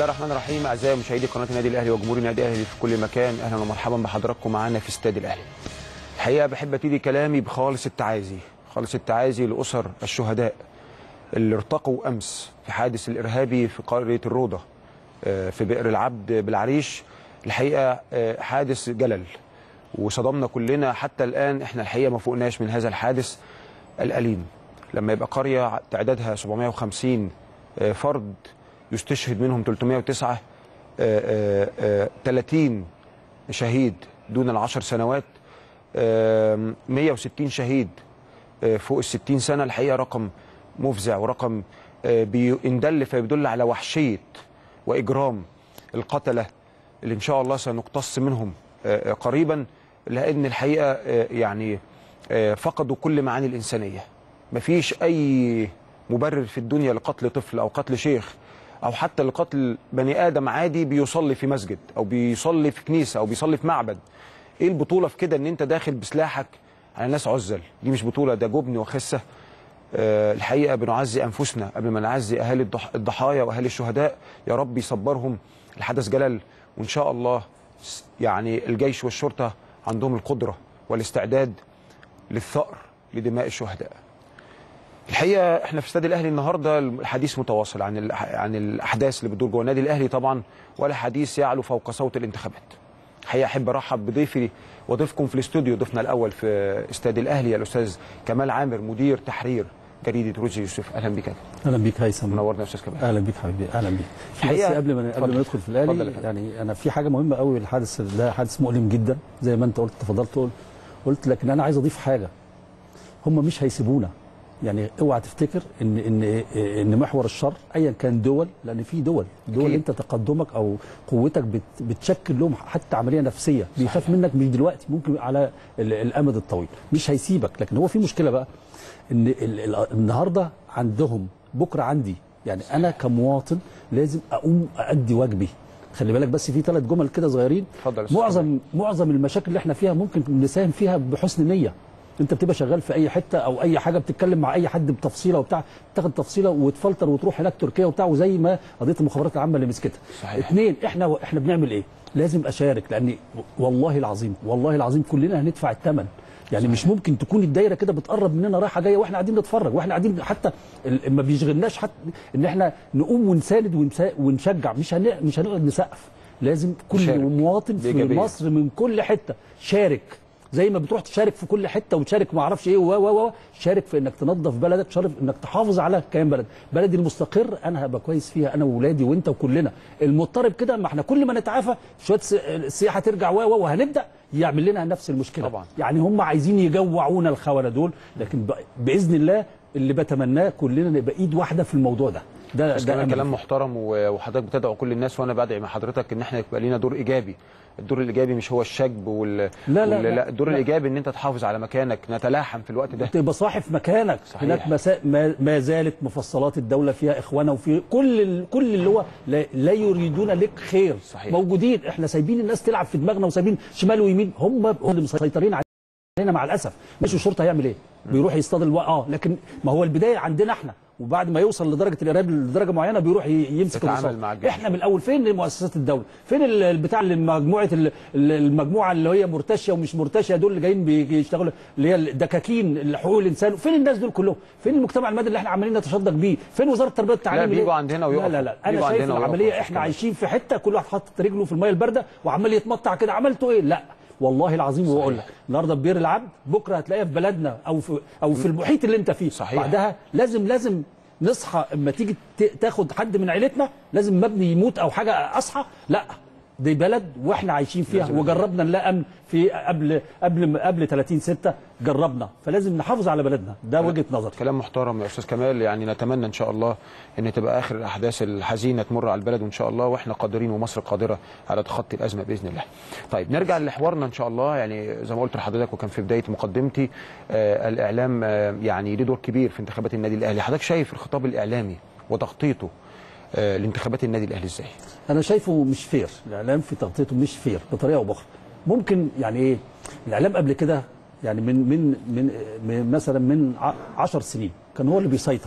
الله الرحمن الرحيم اعزائي مشاهدي قناه النادي الاهلي وجمهور النادي الاهلي في كل مكان اهلا ومرحبا بحضراتكم معانا في استاد الاهلي. الحقيقه بحب ابتدي كلامي بخالص التعازي، خالص التعازي لاسر الشهداء اللي ارتقوا امس في حادث الارهابي في قريه الروضه آه، في بئر العبد بالعريش الحقيقه آه، حادث جلل وصدمنا كلنا حتى الان احنا الحقيقه ما فوقناش من هذا الحادث الاليم لما يبقى قريه تعدادها 750 آه، فرد يستشهد منهم 309 آه، آه، آه، 30 شهيد دون العشر سنوات آم، 160 شهيد آه، فوق ال 60 سنه الحقيقه رقم مفزع ورقم آه، بيندل فيدل على وحشيه واجرام القتله اللي ان شاء الله سنقتص منهم آه، آه، قريبا لان الحقيقه آه، يعني آه، فقدوا كل معاني الانسانيه مفيش اي مبرر في الدنيا لقتل طفل او قتل شيخ او حتى لقتل بني ادم عادي بيصلي في مسجد او بيصلي في كنيسه او بيصلي في معبد ايه البطوله في كده ان انت داخل بسلاحك على ناس عزل دي مش بطوله ده جبن وخسه آه، الحقيقه بنعزي انفسنا قبل ما نعزي اهالي الضح- الضحايا واهالي الشهداء يا رب يصبرهم الحدث جلل وان شاء الله س- يعني الجيش والشرطه عندهم القدره والاستعداد للثأر لدماء الشهداء الحقيقه احنا في استاد الاهلي النهارده الحديث متواصل عن الأح- عن الاحداث اللي بتدور جوه النادي الاهلي طبعا ولا حديث يعلو فوق صوت الانتخابات. الحقيقه احب ارحب بضيفي وضيفكم في الاستوديو ضيفنا الاول في استاد الاهلي الاستاذ كمال عامر مدير تحرير جريده روزي يوسف اهلا بك اهلا بيك هيثم منورنا يا استاذ كمال. اهلا بيك حبيبي اهلا بيك في بس الحقيقة- قبل ما اتفضل. قبل ما ندخل في اتفضل يا الاهلي فندم. يعني انا في حاجه مهمه قوي الحادث ده حادث مؤلم جدا زي ما انت قلت تفضلت قلت قلت لكن انا عايز اضيف حاجه هم مش هيسيبونا يعني اوعى تفتكر ان ان ان محور الشر ايا كان دول لان في دول دول أكيد. انت تقدمك او قوتك بت بتشكل لهم حتى عمليه نفسيه بيخاف منك مش دلوقتي ممكن على ال- الامد الطويل مش هيسيبك لكن هو في مشكله بقى ان ال- ال- النهارده عندهم بكره عندي يعني انا كمواطن لازم اقوم اادي واجبي خلي بالك بس في ثلاث جمل كده صغيرين اتفضل يا أستاذ معظم معظم المشاكل اللي احنا فيها ممكن نساهم فيها بحسن نيه انت بتبقى شغال في اي حته او اي حاجه بتتكلم مع اي حد بتفصيله وبتاع تاخد تفصيله وتفلتر وتروح هناك تركيا وبتاع وزي ما قضيه المخابرات العامه اللي مسكتها صحيح. اثنين احنا احنا بنعمل ايه لازم اشارك لان والله العظيم والله العظيم كلنا هندفع الثمن يعني مش ممكن تكون الدايره كده بتقرب مننا رايحه جايه واحنا قاعدين نتفرج واحنا قاعدين حتى ال- ما بيشغلناش حتى ان احنا نقوم ونساند ونسا- ونشجع مش هن... مش هنقعد نسقف لازم كل نشارك مواطن في بإيجابية. مصر من كل حته شارك زي ما بتروح تشارك في كل حته وتشارك ما اعرفش ايه و و و شارك في انك تنظف بلدك شارك انك تحافظ على كيان بلد بلدي المستقر انا هبقى كويس فيها انا واولادي وانت وكلنا المضطرب كده ما احنا كل ما نتعافى شويه س- السياحه ترجع و و وهنبدا يعمل لنا نفس المشكله طبعا. يعني هم عايزين يجوعونا الخونه دول لكن ب- باذن الله اللي بتمناه كلنا نبقى ايد واحده في الموضوع ده ده بس ده كمان أمل. كلام محترم و- وحضرتك بتدعو كل الناس وانا بدعي مع حضرتك ان احنا يبقى لينا دور ايجابي الدور الايجابي مش هو الشجب وال لا، لا، وال- لا. الدور لا. الايجابي ان انت تحافظ على مكانك نتلاحم في الوقت ده تبقى صاحي في مكانك صحيح. هناك مسا... ما... ما زالت مفصلات الدوله فيها اخوانها وفي كل ال... كل اللي هو لا, لا يريدون لك خير صحيح. موجودين احنا سايبين الناس تلعب في دماغنا وسايبين شمال ويمين هم هم اللي مسيطرين علينا مع الاسف مش الشرطه هيعمل ايه بيروح يصطاد الو... اه لكن ما هو البدايه عندنا احنا وبعد ما يوصل لدرجه الارهاب لدرجه معينه بيروح ي- يمسك يتعامل الرصاص. مع الجيش. احنا من الاول فين مؤسسات الدوله فين ال- البتاع اللي مجموعه ال- ال- المجموعه اللي هي مرتشيه ومش مرتشيه دول اللي جايين بيشتغلوا اللي هي الدكاكين حقوق الانسان فين الناس دول كلهم فين المجتمع المدني اللي احنا عمالين نتشدق بيه فين وزاره التربيه والتعليم اللي- بيجوا عندنا ويقفوا. لا لا لا انا بيجوا شايف عندنا ويقفوا العمليه في احنا الكلام. عايشين في حته كل واحد حاطط رجله في الميه البارده وعمال يتمطع كده عملتوا ايه لا والله العظيم واقول لك النهارده في بير العبد بكره هتلاقيها في بلدنا او في او في المحيط اللي انت فيه صحيح. بعدها لازم لازم نصحى اما تيجي ت- تاخد حد من عيلتنا لازم مبني يموت او حاجه اصحى لا دي بلد واحنا عايشين فيها لازم وجربنا نلاقي امن في قبل قبل قبل 30 6 جربنا فلازم نحافظ على بلدنا ده وجهه نظري كلام محترم يا استاذ كمال يعني نتمنى ان شاء الله ان تبقى اخر الاحداث الحزينه تمر على البلد وان شاء الله واحنا قادرين ومصر قادره على تخطي الازمه باذن الله. طيب نرجع لحوارنا ان شاء الله يعني زي ما قلت لحضرتك وكان في بدايه مقدمتي آه الاعلام آه يعني ليه دور كبير في انتخابات النادي الاهلي، حضرتك شايف الخطاب الاعلامي وتخطيطه آه لانتخابات النادي الاهلي ازاي؟ انا شايفه مش فير الاعلام في تغطيته مش فير بطريقه او باخرى ممكن يعني ايه الاعلام قبل كده يعني من من من, من مثلا من 10 سنين كان هو اللي بيسيطر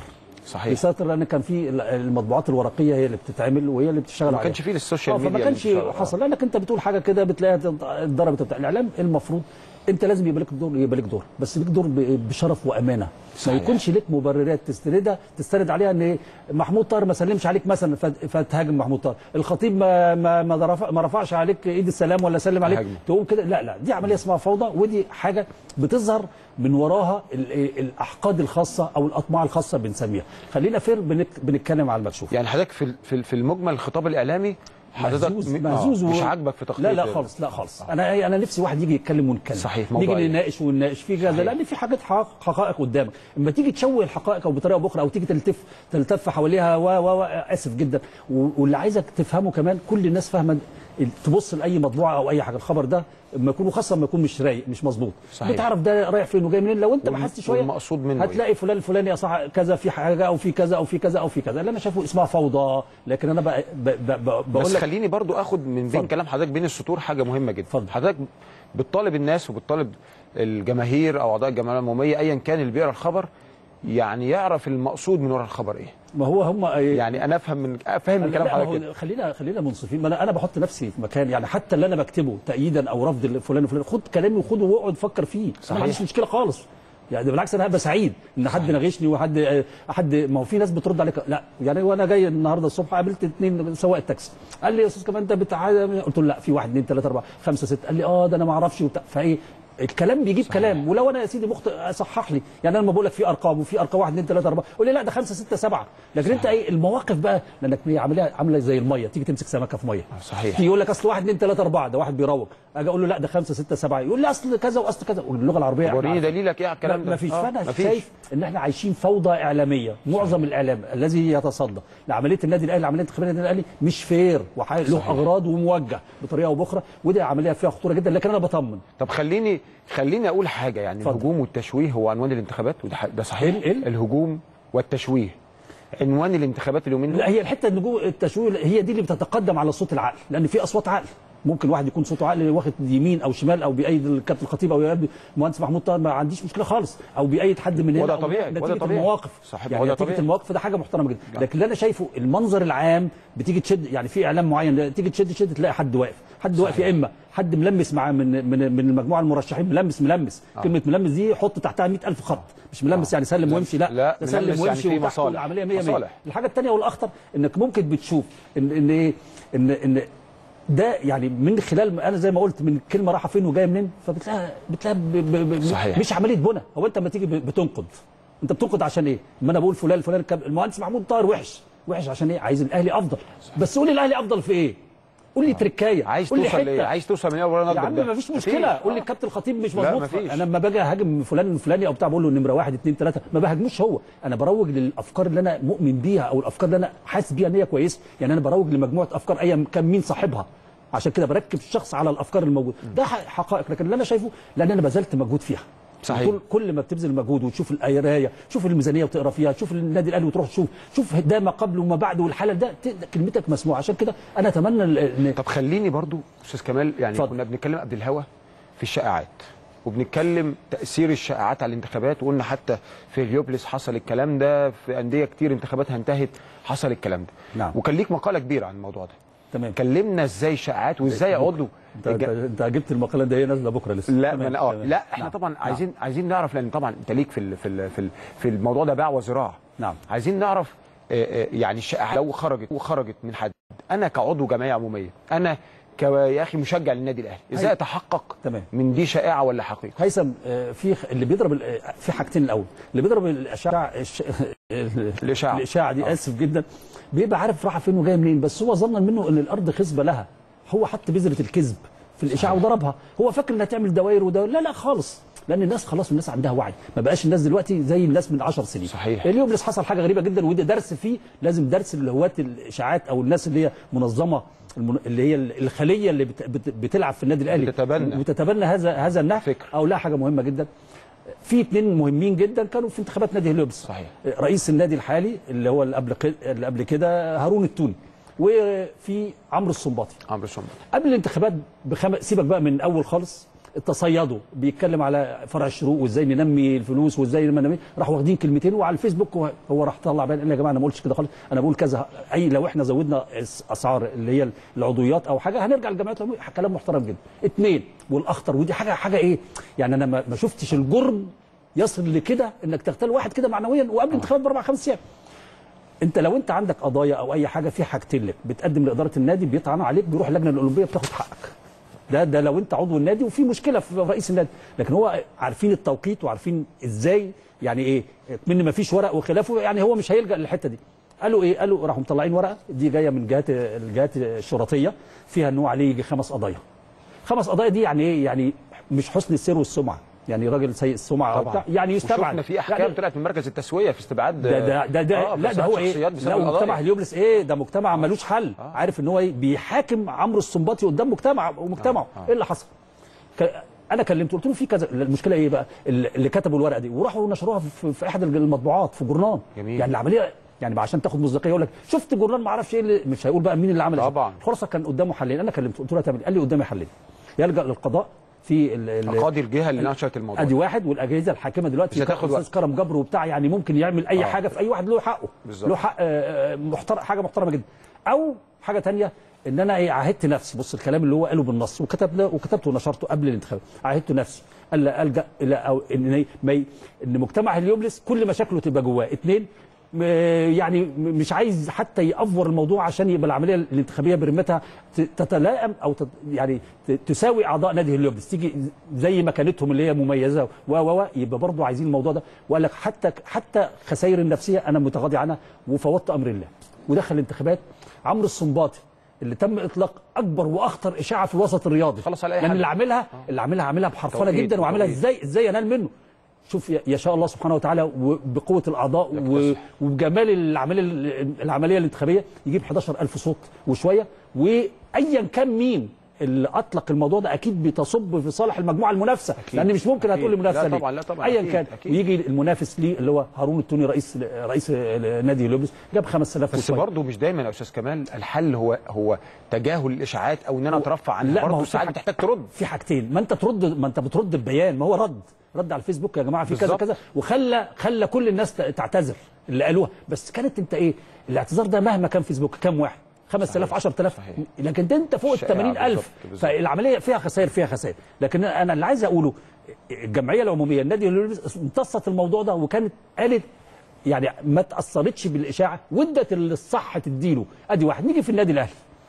صحيح. بيسيطر لان كان في ال- المطبوعات الورقيه هي اللي بتتعمل وهي اللي بتشتغل ما عليها. كانش فيه السوشيال آه، ميديا فما كانش اللي بتشتغل. حصل لانك انت بتقول حاجه كده بتلاقيها اتضربت بتاع الاعلام المفروض انت لازم يبقى لك دور يبقى لك دور بس ليك دور ب- بشرف وامانه صحيح. ما يكونش لك مبررات تستندها تستند عليها ان محمود طاهر ما سلمش عليك مثلا فت- فتهاجم محمود طاهر الخطيب ما ما ما رفع ما رفعش عليك ايد السلام ولا سلم عليك هاجمه. تقوم كده لا لا دي عمليه اسمها فوضى ودي حاجه بتظهر من وراها ال- الاحقاد الخاصه او الاطماع الخاصه بنسميها خلينا فير بنك- بنتكلم على المكشوف يعني حضرتك في ال- في ال- في المجمل الخطاب الاعلامي حضرتك مهزوز م- مهزوز آه، و- مش عاجبك في تخطيط لا لا خالص لا خالص انا انا نفسي واحد يجي يتكلم ونتكلم صحيح، نيجي موضوعية. نناقش ونناقش في كذا صحيح. لان في حاجات حق- حقائق قدامك اما تيجي تشوه الحقائق او بطريقه باخرى او تيجي تلتف تلتف حواليها و و و اسف جدا و- واللي عايزك تفهمه كمان كل الناس فاهمه تبص لاي مطبوعه او اي حاجه الخبر ده لما يكون خاصه لما يكون مش رايق مش مظبوط صحيح. بتعرف ده رايح فين وجاي منين لو انت والم- بحثت شويه والمقصود منه إيه؟ هتلاقي فلان الفلاني صح كذا في حاجه او في كذا او في كذا او في كذا اللي انا شايفه اسمها فوضى لكن انا بقى ب- ب- ب- بقول بس لك خليني برضو اخد من بين اتفضل. كلام حضرتك بين السطور حاجه مهمه جدا اتفضل. حضرتك بتطالب الناس وبتطالب الجماهير او اعضاء الجمعيه العموميه ايا كان اللي بيقرا الخبر يعني يعرف المقصود من وراء الخبر ايه ما هو هم يعني انا افهم من افهم من لا، كلام لا، حضرتك هو كده خلينا خلينا منصفين ما انا انا بحط نفسي في مكان يعني حتى اللي انا بكتبه تأييدا او رفض فلان وفلان خد كلامي وخده واقعد فكر فيه انا صحيح. ما عنديش مشكله خالص يعني ده بالعكس انا هبقى سعيد ان حد ناقشني وحد حد ما هو في ناس بترد عليك لا يعني وانا جاي النهارده الصبح قابلت اثنين سواق التاكسي قال لي يا استاذ كمان انت بتاع قلت له لا في واحد اثنين ثلاثه اربعه خمسه سته قال لي اه ده انا ما اعرفش وبتاع فايه الكلام بيجيب صحيح. كلام ولو انا يا سيدي مخطئ صحح لي يعني انا لما بقول لك في ارقام وفي ارقام 1 2 3 4 قول لي لا ده 5 6 7 لكن انت ايه المواقف بقى لانك هي عامله عامله زي الميه تيجي تمسك سمكه في ميه صحيح. تيجي يقول لك اصل 1 2 3 4 ده واحد بيروج اجي اقول له لا ده 5 6 7 يقول لي اصل كذا واصل كذا واللغه العربيه إحنا وريني عارفين. دليلك ايه على الكلام ده ما فيش آه، فانا مفيش. شايف ان احنا عايشين فوضى اعلاميه معظم الاعلام الذي يتصدى لعمليه النادي الاهلي عمليه انتخابات النادي الاهلي مش فير وله اغراض وموجه بطريقه او باخرى ودي عمليه فيها خطوره جدا لكن انا بطمن طب خليني خليني اقول حاجه يعني اتفضل. الهجوم والتشويه هو عنوان الانتخابات وده ح- ده صحيح ال- ال- الهجوم والتشويه عنوان الانتخابات اليومين دول لا هي الحته النجوم التشويه هي دي اللي بتتقدم على صوت العقل لان في اصوات عقل ممكن واحد يكون صوته عقل واخد يمين او شمال او بايد الكابتن الخطيب او بيأيد المهندس محمود طاهر ما عنديش مشكله خالص او بايد حد من هنا وده أو طبيعي، نتيجه وده طبيعي. المواقف صحيح، يعني وده نتيجه طبيعي. المواقف ده حاجه محترمه جدا لكن اللي انا شايفه المنظر العام بتيجي تشد يعني في اعلام معين تيجي تشد تشد تلاقي حد واقف حد واقف يا اما حد ملمس معاه من من من المجموعه المرشحين ملمس ملمس آه. كلمه ملمس دي حط تحتها 100000 خط مش ملمس يعني سلم لا، وامشي لا, لا، ده سلم ملمس يعني وامشي في وتحت مصالح. العمليه 100 100 مصالح. الحاجه الثانيه والاخطر انك ممكن بتشوف ان ان ايه ان ان ده يعني من خلال ما انا زي ما قلت من كلمه رايحه فين وجايه منين فبتلاقيها بتلاقيها ب- ب- ب- صحيح. مش عمليه بنى هو انت لما تيجي ب- بتنقد انت بتنقد عشان ايه؟ ما انا بقول فلان فلان الكاب- المهندس محمود طاهر وحش وحش عشان ايه؟ عايز الاهلي افضل بس قول لي الاهلي افضل في ايه؟ قول لي تركايه عايز قول لي توصل لايه حتة. عايز توصل من اول يا نقد عم ده مفيش مشكله قول لي الكابتن الخطيب مش لا، مظبوط مفيش. انا لما باجي اهاجم فلان الفلاني او بتاع بقول له نمره واحد اثنين ثلاثه ما بهاجموش هو انا بروج للافكار اللي انا مؤمن بيها او الافكار اللي انا حاسس بيها ان هي كويسه يعني انا بروج لمجموعه افكار ايا كان مين صاحبها عشان كده بركب الشخص على الافكار الموجوده ده ح- حقائق لكن اللي انا شايفه لان انا بذلت مجهود فيها صحيح. كل كل ما بتبذل مجهود وتشوف القرايه تشوف الميزانيه وتقرا فيها تشوف النادي الاهلي وتروح تشوف شوف ده ما قبل وما بعد والحاله ده ت- كلمتك مسموعه عشان كده انا اتمنى ال- ان طب خليني برضو استاذ كمال يعني اتفضل. كنا بنتكلم قبل الهوا في الشائعات وبنتكلم تاثير الشائعات على الانتخابات وقلنا حتى في هليوبلس حصل الكلام ده في انديه كتير انتخاباتها انتهت حصل الكلام ده نعم. وكان ليك مقاله كبيره عن الموضوع ده تمام كلمنا ازاي شائعات وازاي يقعدوا انت انت, انت جبت المقاله دي هي نازله بكره لسه لا تمام، ما أنا اه تمام. لا احنا نعم. طبعا نعم. عايزين عايزين نعرف لان طبعا انت ليك في ال في ال في, ال في الموضوع ده باع وزراعه نعم. عايزين نعرف آه، آه، يعني الشائعات لو خرجت وخرجت من حد انا كعضو جمعيه عموميه انا ك يا اخي مشجع للنادي الاهلي ازاي أيوة. اتحقق تمام. من دي شائعه ولا حقيقه هيثم آه، في خ- اللي بيضرب ال- آه، في حاجتين الاول اللي بيضرب الاشعه الش... الإشاعة. الاشاعه دي آه. اسف جدا بيبقى عارف رايحه فين وجايه منين بس هو ظنا منه ان الارض خصبه لها هو حط بذره الكذب في الاشاعه وضربها هو فاكر انها تعمل دوائر ودوائر لا لا خالص لان الناس خلاص الناس عندها وعي ما بقاش الناس دلوقتي زي الناس من 10 سنين صحيح. اليوم لسه حصل حاجه غريبه جدا وده درس فيه لازم درس لهواة الاشاعات او الناس اللي هي منظمه المن- اللي هي الخليه اللي بت... بت... بتلعب في النادي الاهلي بتتبنى. بتتبنى هذا هذا النهج فكر. او لا حاجه مهمه جدا في اثنين مهمين جدا كانوا في انتخابات نادي هليوبس صحيح. رئيس النادي الحالي اللي هو اللي قبل ك- اللي قبل كده هارون التوني وفي عمرو السنباطي عمرو شمبر قبل الانتخابات بخم... سيبك بقى من اول خالص تصيدوا بيتكلم على فرع الشروق وازاي ننمي الفلوس وازاي ننمي راحوا واخدين كلمتين وعلى الفيسبوك هو- هو راح طلع بيان قال يا جماعه انا ما قلتش كده خالص انا بقول كذا اي لو احنا زودنا اسعار اللي هي العضويات او حاجه هنرجع للجمعيات العموميه كلام محترم جدا اثنين والاخطر ودي حاجه حاجه ايه يعني انا ما ما شفتش الجرم يصل لكده انك تغتال واحد كده معنويا وقبل انتخابات باربع خمس ايام انت لو انت عندك قضايا او اي حاجه في حاجتين لك بتقدم لاداره النادي بيطعن عليك بيروح اللجنه الاولمبيه بتاخد حقك ده ده لو انت عضو النادي وفي مشكله في رئيس النادي لكن هو عارفين التوقيت وعارفين ازاي يعني ايه من ما فيش ورق وخلافه يعني هو مش هيلجا للحته دي قالوا ايه قالوا راحوا مطلعين ورقه دي جايه من جهات الجهات الشرطيه فيها ان هو عليه يجي خمس قضايا خمس قضايا دي يعني ايه يعني مش حسن السير والسمعه يعني راجل سيء السمعه أو طبعا بتاع يعني يستبعد وشفنا في احكام يعني طلعت من مركز التسويه في استبعاد ده ده ده, ده آه، لا ده فساد هو ايه شخصيات بسبب لا القضايا. مجتمع هليوبلس ايه ده مجتمع ملوش حل عارف ان هو ايه بيحاكم عمرو السنباطي قدام مجتمع ومجتمعه آه، آه. ايه اللي حصل ك... انا كلمته قلت له في كذا المشكله ايه بقى اللي اللي كتبوا الورقه دي وراحوا نشروها في, في احد المطبوعات في جورنال جميل. يعني العمليه يعني عشان تاخد مصداقيه يقول لك شفت جورنال ما اعرفش ايه اللي مش هيقول بقى مين اللي عمل إيه. طبعا. الخلاصه كان قدامه حلين انا كلمته قلت له هتعمل إيه؟ قال لي قدامي حلين يلجا للقضاء في ال- ال- اقاضي الجهه اللي نشرت الموضوع ادي واحد والاجهزه الحاكمه دلوقتي مش هتاخد استاذ وقت. كرم جبر وبتاع يعني ممكن يعمل اي آه. حاجه في اي واحد له حقه بالظبط. له حق آه، آه، محترم حاجه محترمه جدا او حاجه تانية ان انا ايه عاهدت نفسي بص الكلام اللي هو قاله بالنص وكتبنا وكتبته ونشرته قبل الانتخابات عاهدت نفسي الا الجا الى او ان ما ي- ان مجتمع هليوبلس كل مشاكله تبقى جواه اثنين م- يعني م- مش عايز حتى يأفور الموضوع عشان يبقى العمليه الانتخابيه برمتها ت- تتلائم او تت يعني ت- تساوي اعضاء نادي هليوبلس تيجي زي مكانتهم اللي هي مميزه و و و يبقى برضه عايزين الموضوع ده وقال لك حتى حتى خسائر النفسيه انا متغاضي عنها وفوضت امر الله ودخل الانتخابات عمرو السنباطي اللي تم اطلاق اكبر واخطر اشاعه في الوسط الرياضي خلص على أي لان حد. اللي عاملها اللي عاملها عاملها بحرفنه توقيت، جدا وعاملها توقيت. ازاي ازاي ينال منه شوف ي- يشاء الله سبحانه وتعالى وبقوه الاعضاء و- يكتسح. وبجمال العمليه العمليه الانتخابيه يجيب 11000 صوت وشويه وايا كان مين اللي اطلق الموضوع ده اكيد بتصب في صالح المجموعه المنافسه أكيد. لان مش ممكن أكيد. هتقول لي منافسه لا ليه طبعا، لا طبعا، ايا أكيد، كان أكيد. ويجي المنافس ليه اللي هو هارون التوني رئيس رئيس نادي لوبس جاب 5000 بس وشوية. برضه مش دايما يا استاذ كمال الحل هو هو تجاهل الاشاعات او ان انا اترفع عنها لا، ما هو برضه في ساعات حاجة- بتحتاج ترد في حاجتين ما انت ترد ما انت بترد ببيان ما هو رد رد على الفيسبوك يا جماعه في كذا بالظبط. كذا وخلى خلى كل الناس ت- تعتذر اللي قالوها بس كانت انت ايه الاعتذار ده مهما كان فيسبوك كام واحد 5000 10000 صحيح. لكن ده انت فوق ال شائعة 80000 بالظبط، بالظبط. فالعمليه فيها خسائر فيها خسائر لكن انا اللي عايز اقوله الجمعيه العموميه النادي الأولمبي امتصت الموضوع ده وكانت قالت يعني ما تاثرتش بالاشاعه وادت الصح تديله ادي واحد نيجي في النادي الاهلي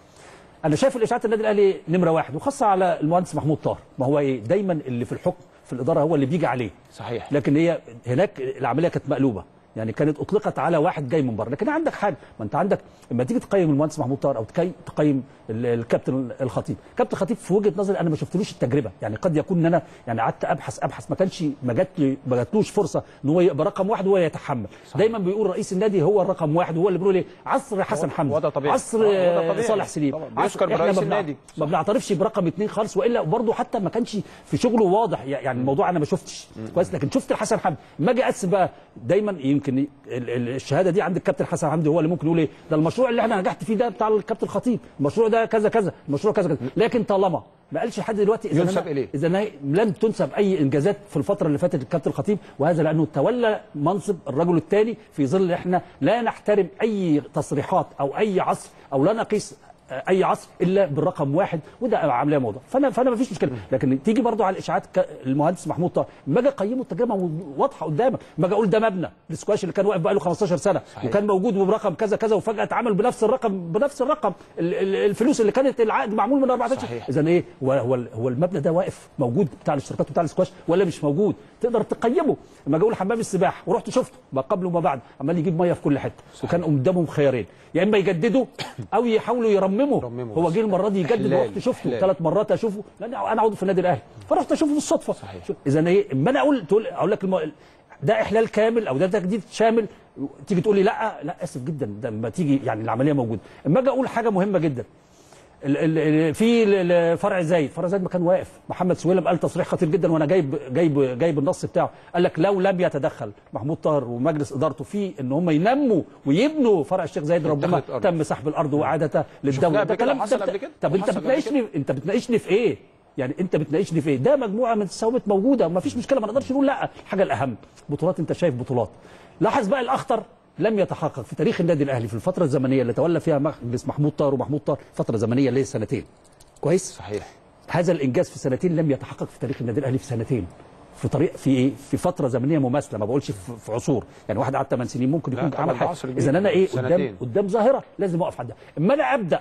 انا شايف الاشاعات النادي الاهلي نمره واحد وخاصه على المهندس محمود طاهر ما هو ايه دايما اللي في الحكم في الاداره هو اللي بيجي عليه صحيح لكن هي هناك العمليه كانت مقلوبه يعني كانت اطلقت على واحد جاي من بره لكن عندك حاجه ما انت عندك لما تيجي تقيم المهندس محمود طاهر او تكي- تقيم ال- الكابتن الخطيب كابتن الخطيب في وجهه نظري انا ما شفتلوش التجربه يعني قد يكون ان انا يعني قعدت ابحث ابحث ما كانش ما جات لي ما جاتلوش فرصه ان هو يبقى رقم واحد وهو يتحمل صحيح. دايما بيقول رئيس النادي هو الرقم واحد وهو اللي بيقول ايه عصر حسن حمدي وضع طبيعي. عصر آه، وضع آه، طبيعي. صالح سليم طبعا. عصر- بيذكر إحنا برئيس ما بنع- النادي. ما بنعترفش برقم اثنين خالص والا برضه حتى ما كانش في شغله واضح يعني الموضوع انا ما شفتش كويس لكن شفت الحسن حمدي ما اجي اقسم بقى دايما يمكن ال- ال- الشهاده دي عند الكابتن حسن حمدي هو اللي ممكن يقول ايه ده المشروع اللي احنا نجحت فيه ده بتاع الكابتن الخطيب المشروع ده كذا كذا المشروع كذا كذا لكن طالما ما قالش لحد دلوقتي اذا ينسب أنا- إليه. اذا أنا لم تنسب اي انجازات في الفتره اللي فاتت للكابتن الخطيب وهذا لانه تولى منصب الرجل الثاني في ظل احنا لا نحترم اي تصريحات او اي عصر او لا نقيس اي عصر الا بالرقم واحد وده عمليه موضوع فانا فانا ما فيش مشكله لكن تيجي برضو على الاشاعات ك- المهندس محمود طه ما اجي اقيمه التجربه واضحه قدامك ما اجي اقول ده مبنى السكواش اللي كان واقف بقى له 15 سنه صحيح. وكان موجود وبرقم كذا كذا وفجاه اتعمل بنفس الرقم بنفس الرقم ال- ال- الفلوس اللي كانت العقد معمول من 14 صحيح. اذا ايه هو هو هو المبنى ده واقف موجود بتاع الاشتراكات بتاع السكواش ولا مش موجود تقدر تقيمه لما اجي اقول حمام السباحه ورحت شفته ما قبل وما بعد عمال يجيب ميه في كل حته وكان قدامهم خيارين يا اما يجددوا او يحاولوا يرمموا يرمموا هو بس. جه المره دي يجدد إحلال، ورحت شفته إحلال. ثلاث مرات اشوفه لان انا عضو في النادي الاهلي فرحت اشوفه بالصدفه صحيح. اذا ايه اما انا اقول تقول اقول لك الم... ده احلال كامل او ده تجديد شامل تيجي تقول لي لا لا اسف جدا ده لما تيجي يعني العمليه موجوده اما اجي اقول حاجه مهمه جدا ال- ال- ال- في ال- ال- فرع زايد فرع زايد ما كان واقف محمد سويلم قال تصريح خطير جدا وانا جايب جايب جايب النص بتاعه قال لك لو لم يتدخل محمود طاهر ومجلس ادارته في ان هم ينموا ويبنوا فرع الشيخ زايد ربما اتخذت أرض. تم سحب الارض واعادتها للدوله قبل ده كده، كلام حصل ده- قبل كده. طب انت حصل قبل بتناقشني انت بتناقشني في ايه يعني انت بتناقشني في ايه ده مجموعه من الثوابت موجوده وما فيش مشكله ما نقدرش نقول لا الحاجه الاهم بطولات انت شايف بطولات لاحظ بقى الاخطر لم يتحقق في تاريخ النادي الاهلي في الفتره الزمنيه اللي تولى فيها مجلس محمود طاهر ومحمود طاهر فتره زمنيه اللي هي سنتين كويس صحيح هذا الانجاز في سنتين لم يتحقق في تاريخ النادي الاهلي في سنتين في طريق في ايه في فتره زمنيه مماثله ما بقولش في في عصور يعني واحد قعد 8 سنين ممكن لا يكون طبعاً عمل ده حاجه عصر كبير. اذا انا ايه قدام سنتين. قدام ظاهره لازم اقف عندها اما انا ابدا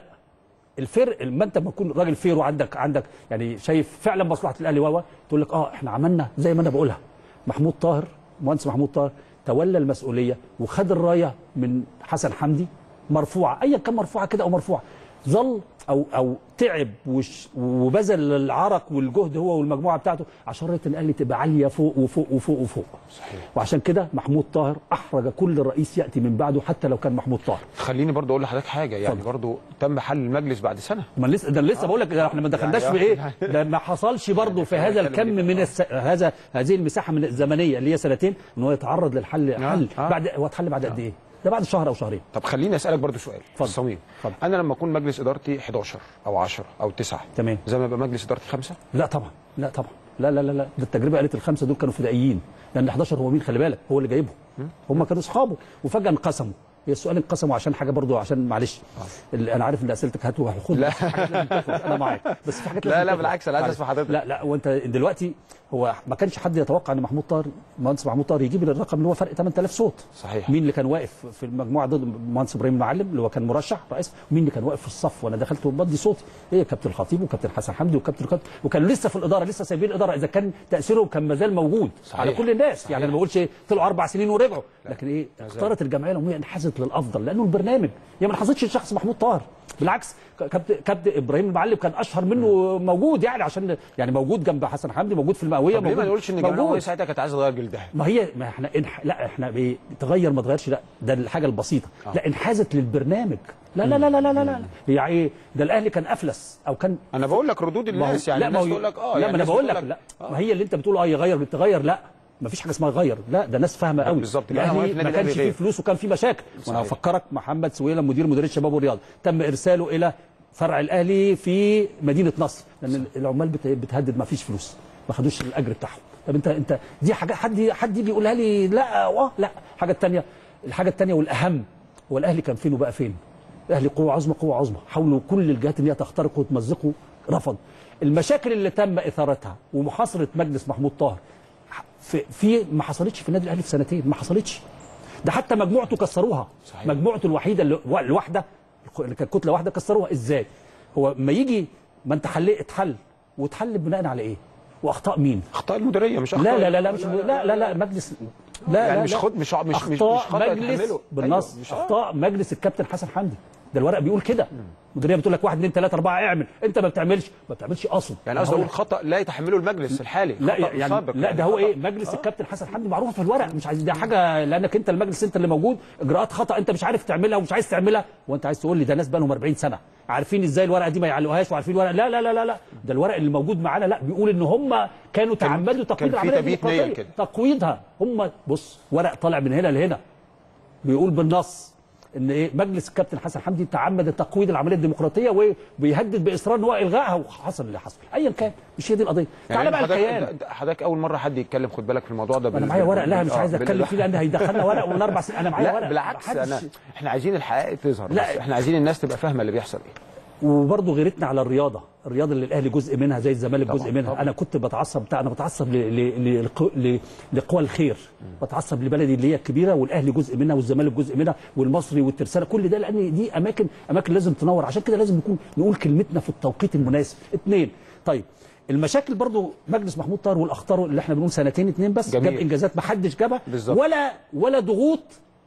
الفرق لما انت لما تكون راجل فير وعندك عندك يعني شايف فعلا مصلحه الاهلي و تقول لك اه احنا عملنا زي ما انا بقولها محمود طاهر مهندس محمود طاهر تولى المسؤوليه وخد الرايه من حسن حمدي مرفوعه ايا كان مرفوعه كده او مرفوعه ظل او او تعب وش وبذل العرق والجهد هو والمجموعه بتاعته عشان رايه الاهلي تبقى عاليه فوق وفوق وفوق وفوق صحيح وعشان كده محمود طاهر احرج كل رئيس ياتي من بعده حتى لو كان محمود طاهر خليني برضو اقول لحضرتك حاجه يعني اتفضل. برضو تم حل المجلس بعد سنه ما لسه ده لسه بقول لك ده احنا ما دخلناش في ايه ده ما حصلش برضه في هذا الكم من الس... هذا هذه المساحه من الزمنيه اللي هي سنتين ان هو يتعرض للحل حل آه. بعد هو اتحل بعد قد ايه؟ ده بعد شهر او شهرين طب خليني اسالك برضو سؤال اتفضل. صميم اتفضل. انا لما اكون مجلس ادارتي 11 او 10 او 9 تمام زي ما يبقى مجلس ادارتي خمسه لا طبعا لا طبعا لا لا لا لا ده التجربه قالت الخمسه دول كانوا فدائيين لان 11 هو مين خلي بالك هو اللي جايبهم هم كانوا اصحابه وفجاه انقسموا هي السؤال انقسموا عشان حاجه برضو عشان معلش ال- انا عارف ان اسئلتك هات وخد لا. بس في حاجات لازم تخلص، انا معاك بس في حاجات لا، لازم لا، تخلص. بالعكس، أنا عايز معلش. أسمع حضرتك. لا لا وانت دلوقتي هو ما كانش حد يتوقع ان محمود طاهر مهندس محمود طاهر يجيب الرقم اللي هو فرق 8000 صوت صحيح. مين اللي كان واقف في المجموعه ضد المهندس ابراهيم المعلم اللي هو كان مرشح رئيس ومين اللي كان واقف في الصف وانا دخلت وبدي صوتي هي كابتن الخطيب وكابتن حسن حمدي وكابتن الخطيب وكانوا لسه في الاداره لسه سايبين الاداره اذا كان تاثيرهم كان ما زال موجود صحيح. على كل الناس صحيح. يعني انا ما بقولش إيه، طلعوا اربع سنين ورجعوا لكن ايه ما زال. اختارت الجمعيه العموميه انحازت للافضل لانه البرنامج هي ما انحازتش لشخص محمود طاهر بالعكس كابتن كابتن ابراهيم المعلم كان اشهر منه موجود يعني عشان يعني موجود جنب حسن حمدي موجود في المئويه طب ليه ما موجود نقولش ان الجمعيه موجود. ساعتها كانت عايزه تغير جلدها ما هي ما احنا انح... لا احنا ايه تغير ما تغيرش لا ده الحاجه البسيطه آه. لا انحازت للبرنامج لا لا لا لا لا لا, لا. هي ايه ده الاهلي كان افلس او كان انا بقول لك ردود ما هو- الناس يعني لا ما الناس هو تقول لك اه لا يعني ما انا الناس بقول بتقول لك لا آه. ما هي اللي انت بتقول اه يغير بتغير لا ما فيش حاجه اسمها غير لا ده ناس فاهمه قوي بالظبط، يبقى أنا واقف الاهلي نادي ما كانش الأهلي فيه غير. فلوس وكان فيه مشاكل وانا صحيح. افكرك محمد سويلم مدير مديريه الشباب والرياضه تم ارساله الى فرع الاهلي في مدينه نصر لان العمال بت- بتهدد ما فيش فلوس ما خدوش الاجر بتاعهم طب انت انت دي حاجه حد حد يجي يقولها لي لا واه لا الحاجه الثانيه الحاجه الثانيه والاهم هو الاهلي كان فين وبقى فين الاهلي قوه عظمى قوه عظمى حاولوا كل الجهات ان هي تخترقه وتمزقه رفض المشاكل اللي تم اثارتها ومحاصره مجلس محمود طاهر في, في ما حصلتش في النادي الاهلي في سنتين ما حصلتش ده حتى مجموعته كسروها صحيح. مجموعته الوحيده اللي الواحده اللي كانت كتله واحده كسروها ازاي هو ما يجي ما انت حل اتحل واتحل بناء على ايه واخطاء مين اخطاء المديريه مش اخطاء لا لا لا لا مش لا لا لا مجلس لا يعني لا مش لا. خد- مش ع- مش- مش- مش اخطاء خطأ مجلس يتحمله. بالنص أيوة، مش- اخطاء مجلس الكابتن حسن حمدي ده الورق بيقول كده المديريه بتقول لك واحد اثنين ثلاثه اربعه اعمل انت ما بتعملش ما بتعملش قصد يعني أنا قصدي هقول اقول خطا لا يتحمله المجلس الحالي لا خطأ يعني سابق لا يعني ده هو خطأ. ايه مجلس الكابتن حسن حمدي معروف في الورق مش عايز ده حاجه لانك انت المجلس انت اللي موجود اجراءات خطا انت مش عارف تعملها ومش عايز تعملها وانت عايز تقول لي ده ناس بقى لهم 40 سنه عارفين ازاي الورقه دي ما يعلقوهاش وعارفين الورقه لا لا لا لا لا ده الورق اللي موجود معانا لا بيقول ان هم كانوا تعمدوا تقويض كان في العمليه تبييت نية الديمقراطيه كده. تقويضها هم بص ورق طالع من هنا لهنا بيقول بالنص ان ايه مجلس الكابتن حسن حمدي تعمد تقويض العمليه الديمقراطيه وبيهدد باصرار ان هو الغائها وحصل اللي حصل ايا كان مش هي دي القضيه تعالى بقى حضرتك- الكيان أنت- حضرتك اول مره حد يتكلم خد بالك في الموضوع ده انا بال- معايا بال- ورق لا مش آه، عايز بال- اتكلم فيه لان هيدخلنا ورق من اربع سنين انا معايا لا ورق بالعكس محدش- انا احنا عايزين الحقائق تظهر لا. بس احنا عايزين الناس تبقى فاهمه اللي بيحصل ايه وبرضه غيرتنا على الرياضه الرياضه اللي الاهلي جزء منها زي الزمالك طبعاً، جزء منها طبعاً. انا كنت بتعصب بتاع انا بتعصب ل- ل- للق- ل- لقوى الخير بتعصب لبلدي اللي هي الكبيره والاهلي جزء منها والزمالك جزء منها والمصري والترسانه كل ده لان دي اماكن اماكن لازم تنور عشان كده لازم نكون نقول كلمتنا في التوقيت المناسب اثنين طيب المشاكل برضو مجلس محمود طاهر والاخطار اللي احنا بنقول سنتين اتنين بس جميل. جاب انجازات ما حدش جابها بالظبط. ولا ولا ضغوط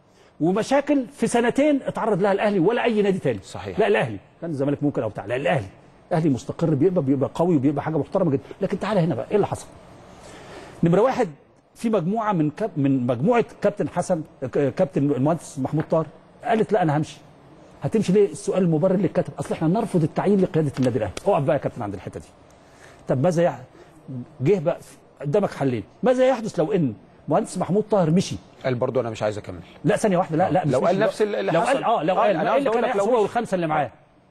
ومشاكل في سنتين اتعرض لها الاهلي ولا اي نادي تاني صحيح. لا الاهلي كان الزمالك ممكن او بتاع لا الاهلي الاهلي مستقر بيبقى بيبقى قوي وبيبقى حاجه محترمه جدا لكن تعالى هنا بقى ايه اللي حصل نمره واحد في مجموعه من كاب من مجموعه كابتن حسن ك- كابتن المهندس محمود طاهر قالت لا انا همشي هتمشي ليه السؤال المبرر اللي اتكتب اصل احنا نرفض التعيين لقياده النادي الاهلي اقف بقى يا كابتن عند الحته دي طب ماذا يحدث جه بقى قدامك حلين ماذا يحدث لو ان مهندس محمود طاهر مشي قال برضو انا مش عايز اكمل لا ثانيه واحده لا لا مش لو مش قال نفس اللي لو حصل. قال اه لو آه، قال أنا ايه قصدي اللي أقول كان لك لو يحصل هو مشي. والخمسه اللي معاه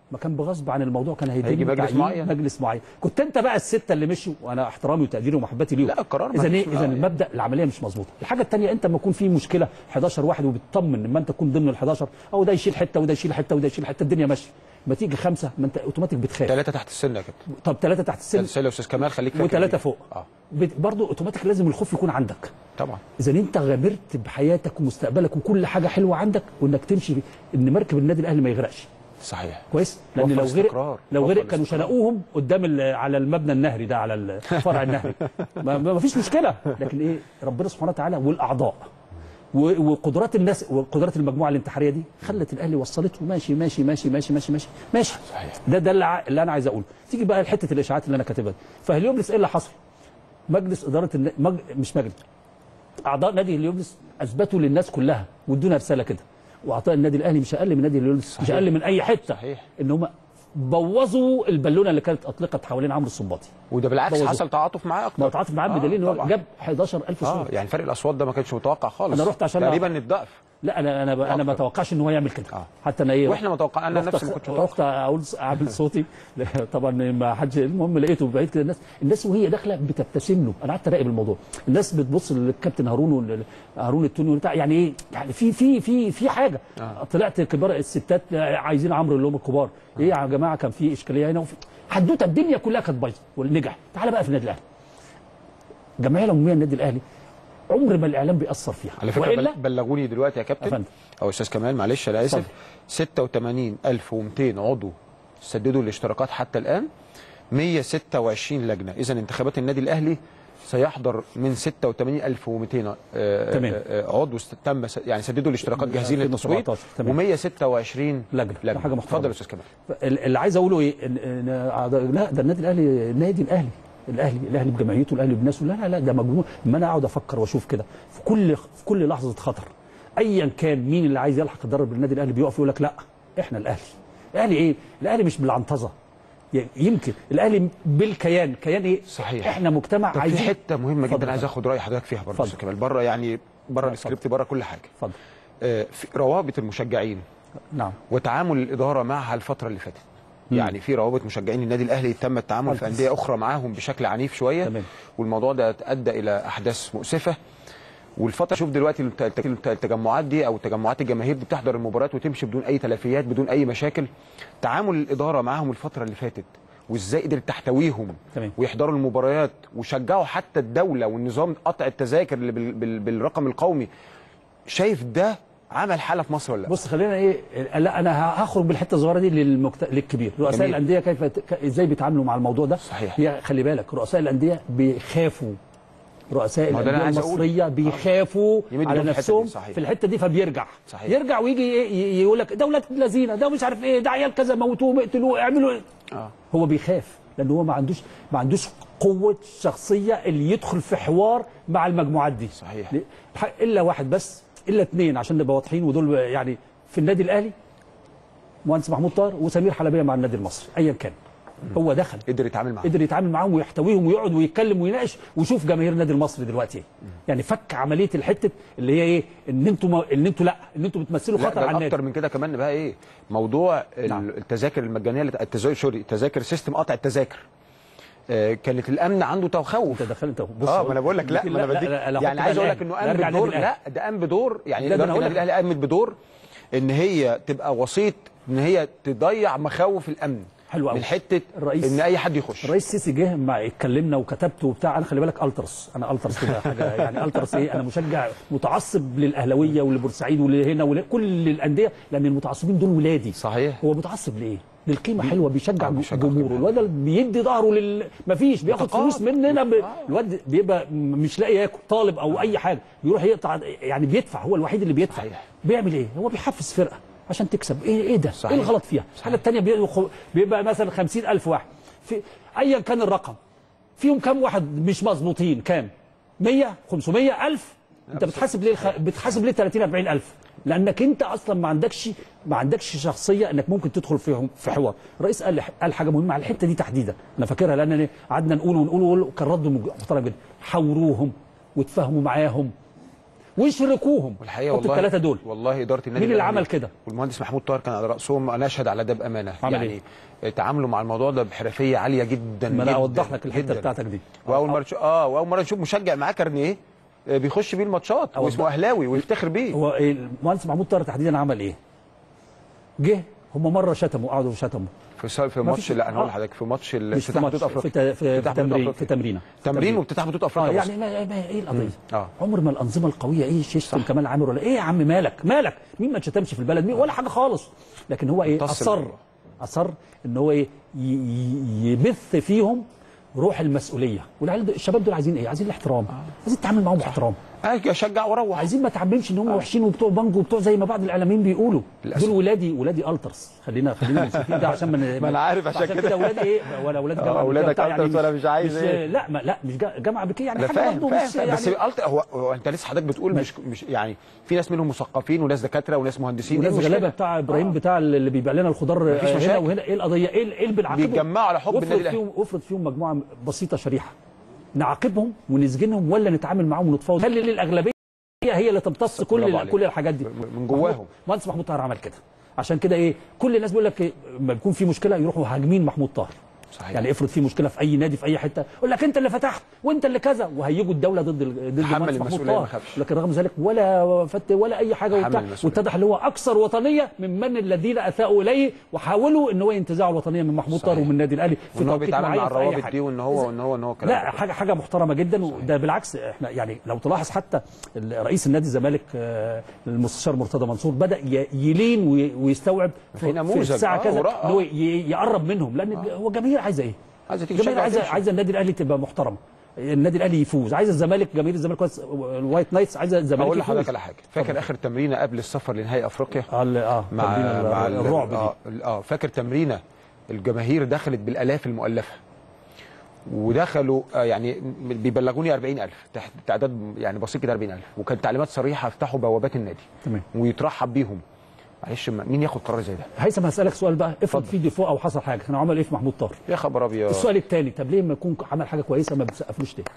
ما كان بغصب عن الموضوع كان هيتم هيجي مجلس تعيين معين. مجلس معين كنت انت بقى السته اللي مشوا وانا احترامي وتقديري ومحبتي ليهم لا، القرار ما اذا ايه فيش- اذا آه. المبدا العمليه مش مظبوطه الحاجه الثانيه انت لما يكون في مشكله 11 واحد وبتطمن لما انت تكون ضمن ال 11 او ده يشيل حته وده يشيل حته وده يشيل حته الدنيا ماشيه ما تيجي خمسه ما انت اوتوماتيك بتخاف ثلاثه تحت السن يا كابتن طب ثلاثه تحت السن السن يا استاذ كمال خليك فاكر وثلاثه دي. فوق اه بت- برضه اوتوماتيك لازم الخوف يكون عندك طبعا اذا انت غامرت بحياتك ومستقبلك وكل حاجه حلوه عندك وانك تمشي ان مركب النادي الاهلي ما يغرقش صحيح كويس لان وفر لو استقرار. غرق لو وفر غرق كانوا استقرار. شنقوهم قدام ال- على المبنى النهري ده على الفرع النهري ما, ما فيش مشكله لكن ايه ربنا سبحانه وتعالى والاعضاء و- وقدرات الناس وقدرات المجموعه الانتحاريه دي خلت الاهلي وصلته ماشي ماشي ماشي ماشي ماشي ماشي ماشي صحيح. ده ده اللي ع- اللي انا عايز اقوله تيجي بقى لحته الاشاعات اللي انا كاتبها دي فهليوبلس ايه اللي حصل مجلس اداره الن... مج... مش مجلس اعضاء نادي هليوبلس اثبتوا للناس كلها وادونا رساله كده واعضاء النادي الاهلي مش اقل من نادي هليوبلس مش صحيح. اقل من اي حته صحيح. ان هم بوظوا البالونه اللي كانت اطلقت حوالين عمرو السنباطي وده بالعكس بوظوه. حصل تعاطف معاه اكتر ما تعاطف معاه آه، بدليل ان هو طبعاً. جاب 11000 اه صوت يعني فرق الاصوات ده ما كانش متوقع خالص أنا رحت عشان تقريبا الضعف لا انا انا انا ما أكتر. اتوقعش ان هو يعمل كده آه. حتى انا ايه واحنا متوقع انا رحت نفسي ما أخ- كنتش متوقع رحت اقول اعمل صوتي طبعا ما حدش المهم لقيته بعيد كده الناس الناس وهي داخله بتبتسم له انا قعدت اراقب الموضوع الناس بتبص للكابتن هارون وال- هارون التوني وبتاع يعني ايه يعني في في في في حاجه آه. طلعت كبار الستات عايزين عمرو اللي هم الكبار ايه يا جماعه كان في اشكاليه هنا وفي حدوته الدنيا كلها كانت بايظه ونجح تعال بقى في النادي الاهلي الجمعيه العموميه للنادي الاهلي عمر ما الاعلام بيأثر فيها على فكره والا بل- بلغوني دلوقتي يا كابتن أفندم. او استاذ كمال معلش انا اسف 86200 عضو سددوا الاشتراكات حتى الان 126 لجنه اذا انتخابات النادي الاهلي سيحضر من 86200 آه، تمام. آه، آه، عضو است- تم س- يعني سددوا الاشتراكات جاهزين للتصويت 2017 تمام. و126 لجنة. ده حاجة محترمة. اتفضل يا استاذ كمال ال- اللي عايز اقوله ايه إن إن أعضاء- لا ده النادي الاهلي النادي الاهلي الاهلي الاهلي بجمعيته الاهلي بناسه لا لا لا ده مجموع ما انا اقعد افكر واشوف كده في كل في كل لحظه خطر ايا كان مين اللي عايز يلحق يدرب النادي الاهلي بيقف يقول لك لا احنا الاهلي الاهلي ايه الاهلي مش بالعنطزه يعني يمكن الاهلي بالكيان كيان ايه صحيح. احنا مجتمع طب في عايزين حته مهمه اتفضل. جدا عايز اخد راي حضرتك فيها برضه اتفضل. استاذ كمال بره يعني بره اتفضل. السكريبت بره كل حاجه اتفضل آه، في روابط المشجعين نعم وتعامل الاداره معها الفتره اللي فاتت يعني في روابط مشجعين النادي الاهلي تم التعامل في خالص. انديه اخرى معاهم بشكل عنيف شويه تمام. والموضوع ده ادى الى احداث مؤسفه والفتره شوف دلوقتي الت- الت- التجمعات دي او تجمعات الجماهير دي بتحضر المباريات وتمشي بدون اي تلافيات بدون اي مشاكل تعامل الاداره معاهم الفتره اللي فاتت وازاي قدرت تحتويهم تمام. ويحضروا المباريات وشجعوا حتى الدوله والنظام قطع التذاكر اللي بال- بال- بالرقم القومي شايف ده عمل حاله في مصر ولا لا؟ بص خلينا ايه لا انا هخرج بالحته الصغيره دي للمكت... للكبير رؤساء جميل. الانديه كيف ك- ازاي بيتعاملوا مع الموضوع ده صحيح. هي خلي بالك رؤساء الانديه بيخافوا رؤساء ما هو ده اللي الانديه أنا عايز أقوله. المصريه بيخافوا يمد على إيدهم في الحتة نفسهم دي، صحيح. في الحته دي فبيرجع صحيح. يرجع ويجي إيه ي- يقول لك دوله لذينه ده مش عارف ايه ده عيال كذا موتوهم اقتلوه اعملوا إيه. آه. هو بيخاف لان هو ما عندوش ما عندوش قوه شخصيه اللي يدخل في حوار مع المجموعات دي صحيح. ليه؟ ح- الا واحد بس الا اثنين عشان نبقى واضحين ودول يعني في النادي الاهلي مهندس محمود طاهر وسمير حلبيه مع النادي المصري ايا كان هو دخل قدر يتعامل معاهم قدر يتعامل معاهم ويحتويهم ويقعد ويتكلم ويناقش ويشوف جماهير النادي المصري دلوقتي ايه يعني فك عمليه الحته اللي هي ايه ان انتوا ما... ان انتوا لا ان انتوا بتمثلوا لا خطر ده على النادي اكتر من كده كمان بقى ايه موضوع ال- نعم. التذاكر المجانيه اللي- التذاكر سوري تذاكر سيستم قطع التذاكر آه، كانت الامن عنده تخوف انت دخلت بص اه ما انا بقول لك لا ما انا بديك يعني عايز اقول لك انه قام بدور لا ده قام بدور يعني لا، ده أنا اداره هقول النادي لك. الاهلي قامت بدور ان هي تبقى وسيط ان هي تضيع مخاوف الامن حلو أوي. من حته الرئيس- ان اي حد يخش الرئيس السيسي جه مع اتكلمنا وكتبت وبتاع انا خلي بالك الترس انا الترس كده حاجه يعني الترس ايه انا مشجع متعصب للاهلاويه ولبورسعيد ولهنا ولكل الانديه لان المتعصبين دول ولادي صحيح هو متعصب لايه؟ للقيمه حلوه بيشجع آه، بيشجع جمهوره قيمة. الواد بيدي ظهره لل مفيش بياخد بطاقات. فلوس مننا ب... آه. الواد بيبقى م- مش لاقي ياكل طالب او اي حاجه بيروح يقطع يعني بيدفع هو الوحيد اللي بيدفع صحيح. بيعمل ايه؟ هو بيحفز فرقه عشان تكسب ايه ايه ده؟ صحيح. ايه الغلط فيها؟ الحاجه الثانيه بيبقى, بيبقى مثلا 50000 واحد في ايا كان الرقم فيهم كام واحد مش مظبوطين كام؟ 100 500 1000 انت بتحاسب ليه الخ... بتحاسب ليه 30 40000 لانك انت اصلا ما عندكش ما عندكش شخصيه انك ممكن تدخل في في حوار الرئيس قال قال حاجه مهمه على الحته دي تحديدا انا فاكرها لان قعدنا نقول ونقول ونقول كان رد محترم جدا حاوروهم وتفاهموا معاهم ويشركوهم والحقيقه حط والله الثلاثه دول والله اداره النادي مين اللي الأهلي عمل كده؟ والمهندس محمود طاهر كان على راسهم انا اشهد على ده بامانه عمل يعني تعاملوا مع الموضوع ده بحرفيه عاليه جدا ما انا جداً اوضح لك الحته جداً. بتاعتك دي واول مره نشوف اه واول مره نشوف مشجع معاه كارنيه آه، بيخش بيه الماتشات أوضح. واسمه اهلاوي ويفتخر بيه هو إيه المهندس محمود طاهر تحديدا عمل ايه؟ جه هم مره شتموا قعدوا شتموا في سا- في ما ماتش فيش- لا انا هقول آه. لحضرتك في ماتش مش في افتتاح ماتش بطوله في, افريقيا ت- في, في افتتاح بطولة تمرين أفريقيا. في تمرينه تمرين وافتتاح بطوله اه افريقيا يعني بس. ما ما ايه القضيه؟ اه عمر ما الانظمه القويه ايه يشتم كمال عامر ولا ايه يا عم مالك مالك مين ما اتشتمش في البلد مين ولا حاجه خالص لكن هو ايه امتص اصر الموضوع. اصر ان هو ايه ي- ي- يبث فيهم روح المسؤوليه والعيال دول- الشباب دول عايزين ايه؟ عايزين الاحترام عايزين تتعامل معاهم باحترام اجي اشجع واروح عايزين ما تعممش ان هم وحشين وبتوع بانجو وبتوع زي ما بعض الاعلاميين بيقولوا للأسف. دول ولادي ولادي الترس خلينا خلينا منصفين ده عشان ما ما أنا عارف عشان كده. كده ولادي ايه ولا ولاد آه، جامعه ولادك بتاع ألترس وأنا مش عايز مش إيه. لا ما لا مش جا- جامعه بكيه يعني لا حاجه فاهم برضه فاهم مش فاهم. بس يعني الألت- هو هو انت لسه حضرتك بتقول مش مش يعني في ناس منهم مثقفين وناس دكاتره وناس مهندسين وناس إيه المشكلة؟ غلابه بتاع ابراهيم بتاع اللي بيبيع لنا الخضار مفيش هنا مشاكل. وهنا ايه القضيه ايه ايه اللي بنعاقبهم بيتجمعوا على حب وافرض النادي الأهلي. فيهم افرض فيهم مجموعه بسيطه شريحه نعاقبهم ونسجنهم ولا نتعامل معاهم ونتفاوض خلي الاغلبيه هي اللي تمتص برافو كل عليك. كل الحاجات دي من جواهم. مهندس محمود طاهر عمل كده عشان كده ايه كل الناس بيقول لك إيه، لما بيكون في مشكله يروحوا هاجمين محمود طاهر صحيح. يعني افرض في مشكله في اي نادي في اي حته يقول لك انت اللي فتحت وانت اللي كذا وهيجوا الدوله ضد ال- ضد تحمل المهندس محمود المسؤولية، ما طاهر خافش. لكن رغم ذلك ولا فت ولا اي حاجه تحمل وبتاع المسؤولية. واتضح ان هو اكثر وطنيه ممن الذين اساءوا اليه وحاولوا ان هو ينتزعوا الوطنيه من محمود طاهر صحيح. ومن النادي الاهلي في وان هو توقيت بيتعامل معين مع في أي الروابط حاجة. دي وان هو إذا- وان هو ان هو كلام لا ده. حاجه حاجه محترمه جدا وده بالعكس احنا يعني لو تلاحظ حتى ال- رئيس النادي الزمالك آه، المستشار مرتضى منصور بدا ي- يلين وي- ويستوعب في نموذج، الساعه آه، كذا ورا- ان هو ي- يقرب منهم لان هو الجماهير عايزه ايه؟ عايزه تيجي الجماهير تشجع عايزه وتمشي. عايزه النادي الاهلي تبقى محترم النادي الاهلي يفوز عايزه الزمالك جماهير الزمالك كويس الوايت نايتس عايزه الزمالك اقول يفوز لحضرتك على حاجه فاكر اخر تمرينه قبل السفر لنهائي افريقيا اه ال- اه مع تمرين ال- مع ال- الرعب دي اه اه فاكر تمرينه الجماهير دخلت بالالاف المؤلفه ودخلوا آه يعني بيبلغوني 40000 تحت تعداد يعني بسيط كده 40000 وكانت تعليمات صريحه افتحوا بوابات النادي تمام ويترحب بيهم معلش ما- مين ياخد قرار زي ده؟ هيثم هسالك سؤال بقى افرض في ديفو او حصل حاجه كان عمل ايه في محمود طاهر يا خبر ابيض السؤال الثاني طب ليه ما يكون عمل حاجه كويسه ما بتسقفلوش ليه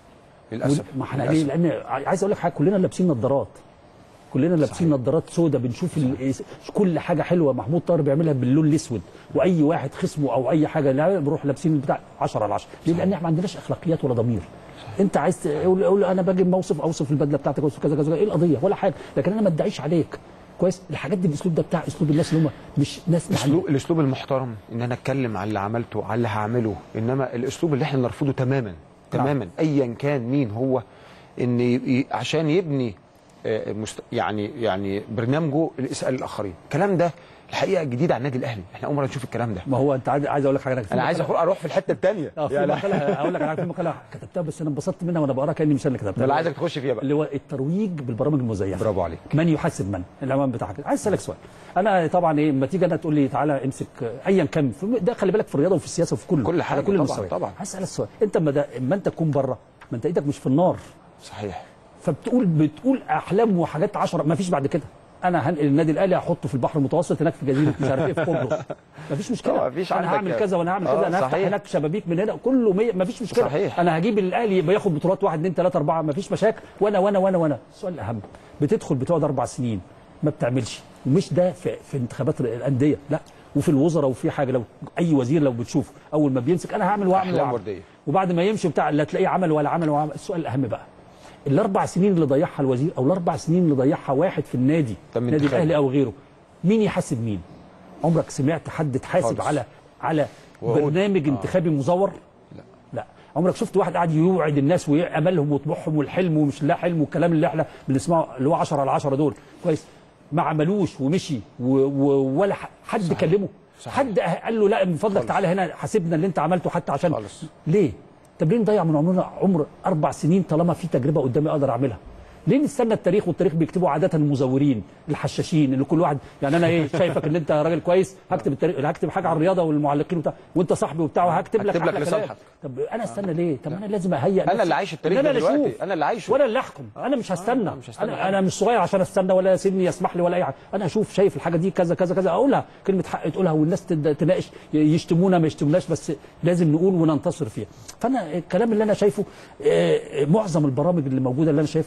للاسف ما احنا للأسف. ليه لان عايز اقول لك حاجه كلنا لابسين نظارات كلنا لابسين نظارات سوداء بنشوف ال... كل حاجه حلوه محمود طاهر بيعملها باللون الاسود واي واحد خصمه او اي حاجه لا بنروح لابسين بتاع 10 على 10 ليه لان احنا ما عندناش اخلاقيات ولا ضمير انت عايز تقول قول انا باجي موصف اوصف البدله بتاعتك اوصف كذا كذا ايه القضيه ولا حاجه لكن انا ما ادعيش عليك كويس الحاجات دي الاسلوب ده بتاع اسلوب الناس اللي هم مش ناس اسلوب الاسلوب المحترم ان انا اتكلم على اللي عملته على اللي هعمله انما الاسلوب اللي احنا نرفضه تماما تماما ايا كان مين هو ان ي- ي- عشان يبني آه، مست... يعني يعني برنامجه اسال الاخرين الكلام ده الحقيقه جديد على النادي الاهلي احنا اول مره نشوف الكلام ده ما هو انت عايز عايز اقول لك حاجه في انا عايز مقالة- أخو- اروح في الحته الثانيه اه في مقاله اقول لك على في مقاله كتبتها بس انا انبسطت منها وانا بقراها كاني مش انا اللي كتبتها انا عايزك تخش فيها بقى اللي هو الترويج بالبرامج المزيفه برافو عليك من يحاسب من العنوان بتاعك عايز اسالك سؤال انا طبعا ايه لما تيجي انا تقول لي تعالى امسك ايا كان في- ده خلي بالك في الرياضه وفي السياسه وفي كل كل حاجة على كل طبعاً، المستويات طبعاً. عايز اسالك سؤال انت اما ده اما انت تكون بره ما انت ايدك مش في النار صحيح فبتقول بتقول احلام وحاجات عشرة ما فيش بعد كده انا هنقل النادي الاهلي احطه في البحر المتوسط هناك في جزيره مش عارف ايه في قبرص ما فيش مشكله طبعا، مفيش انا عندك هعمل يعني. كذا وانا هعمل آه، كذا انا هفتح صحيح. هناك شبابيك من هنا كله مية ما فيش مشكله صحيح. انا هجيب الاهلي يبقى ياخد بطولات واحد اثنين ثلاثه اربعه ما فيش مشاكل وانا وانا وانا وانا السؤال الاهم بتدخل بتقعد اربع سنين ما بتعملش ومش ده في, في انتخابات الانديه لا وفي الوزراء وفي حاجه لو اي وزير لو بتشوفه اول ما بيمسك انا هعمل واعمل أحلام واعمل وردية. وبعد ما يمشي بتاع لا تلاقيه عمل ولا عمل ولا عمل السؤال الاهم بقى الاربع سنين اللي ضيعها الوزير او الاربع سنين اللي ضيعها واحد في النادي تم نادي انتخابه. الاهلي او غيره مين يحاسب مين عمرك سمعت حد تحاسب خالص. على على وعود. برنامج انتخابي مزور لا. لا عمرك شفت واحد قاعد يوعد الناس واملهم وطموحهم والحلم ومش لا حلم والكلام اللي احنا بنسمعه اللي هو 10 على 10 دول كويس ما عملوش ومشي و و ولا ح- حد صحيح. كلمه صحيح. حد أه- قال له لا من فضلك خالص. تعالى هنا حاسبنا اللي انت عملته حتى عشان خالص. ليه طب ليه نضيع من عمرنا عمر اربع سنين طالما في تجربه قدامي اقدر اعملها ليه نستنى التاريخ والتاريخ بيكتبوا عاده المزورين الحشاشين اللي كل واحد يعني انا ايه شايفك ان انت راجل كويس هكتب التاريخ هكتب حاجه عن الرياضه والمعلقين وبتاع وانت صاحبي وبتاع وهكتب لك هكتب لك أحلى لصالحك. كلام. طب انا استنى ليه طب انا لازم اهيئ انا نفسي. اللي عايش التاريخ إن ده انا اللي دلوقتي أشوف. انا اللي عايشه ولا اللي احكم انا مش هستنى, مش هستنى انا انا مش صغير عشان استنى ولا سني يسمح لي ولا اي حاجه انا اشوف شايف الحاجه دي كذا كذا كذا اقولها كلمه حق تقولها والناس تد- تناقش يشتمونا ما يشتموناش بس لازم نقول وننتصر فيها فانا الكلام اللي انا شايفه آه، معظم البرامج اللي موجوده اللي انا شايفها هنا كلها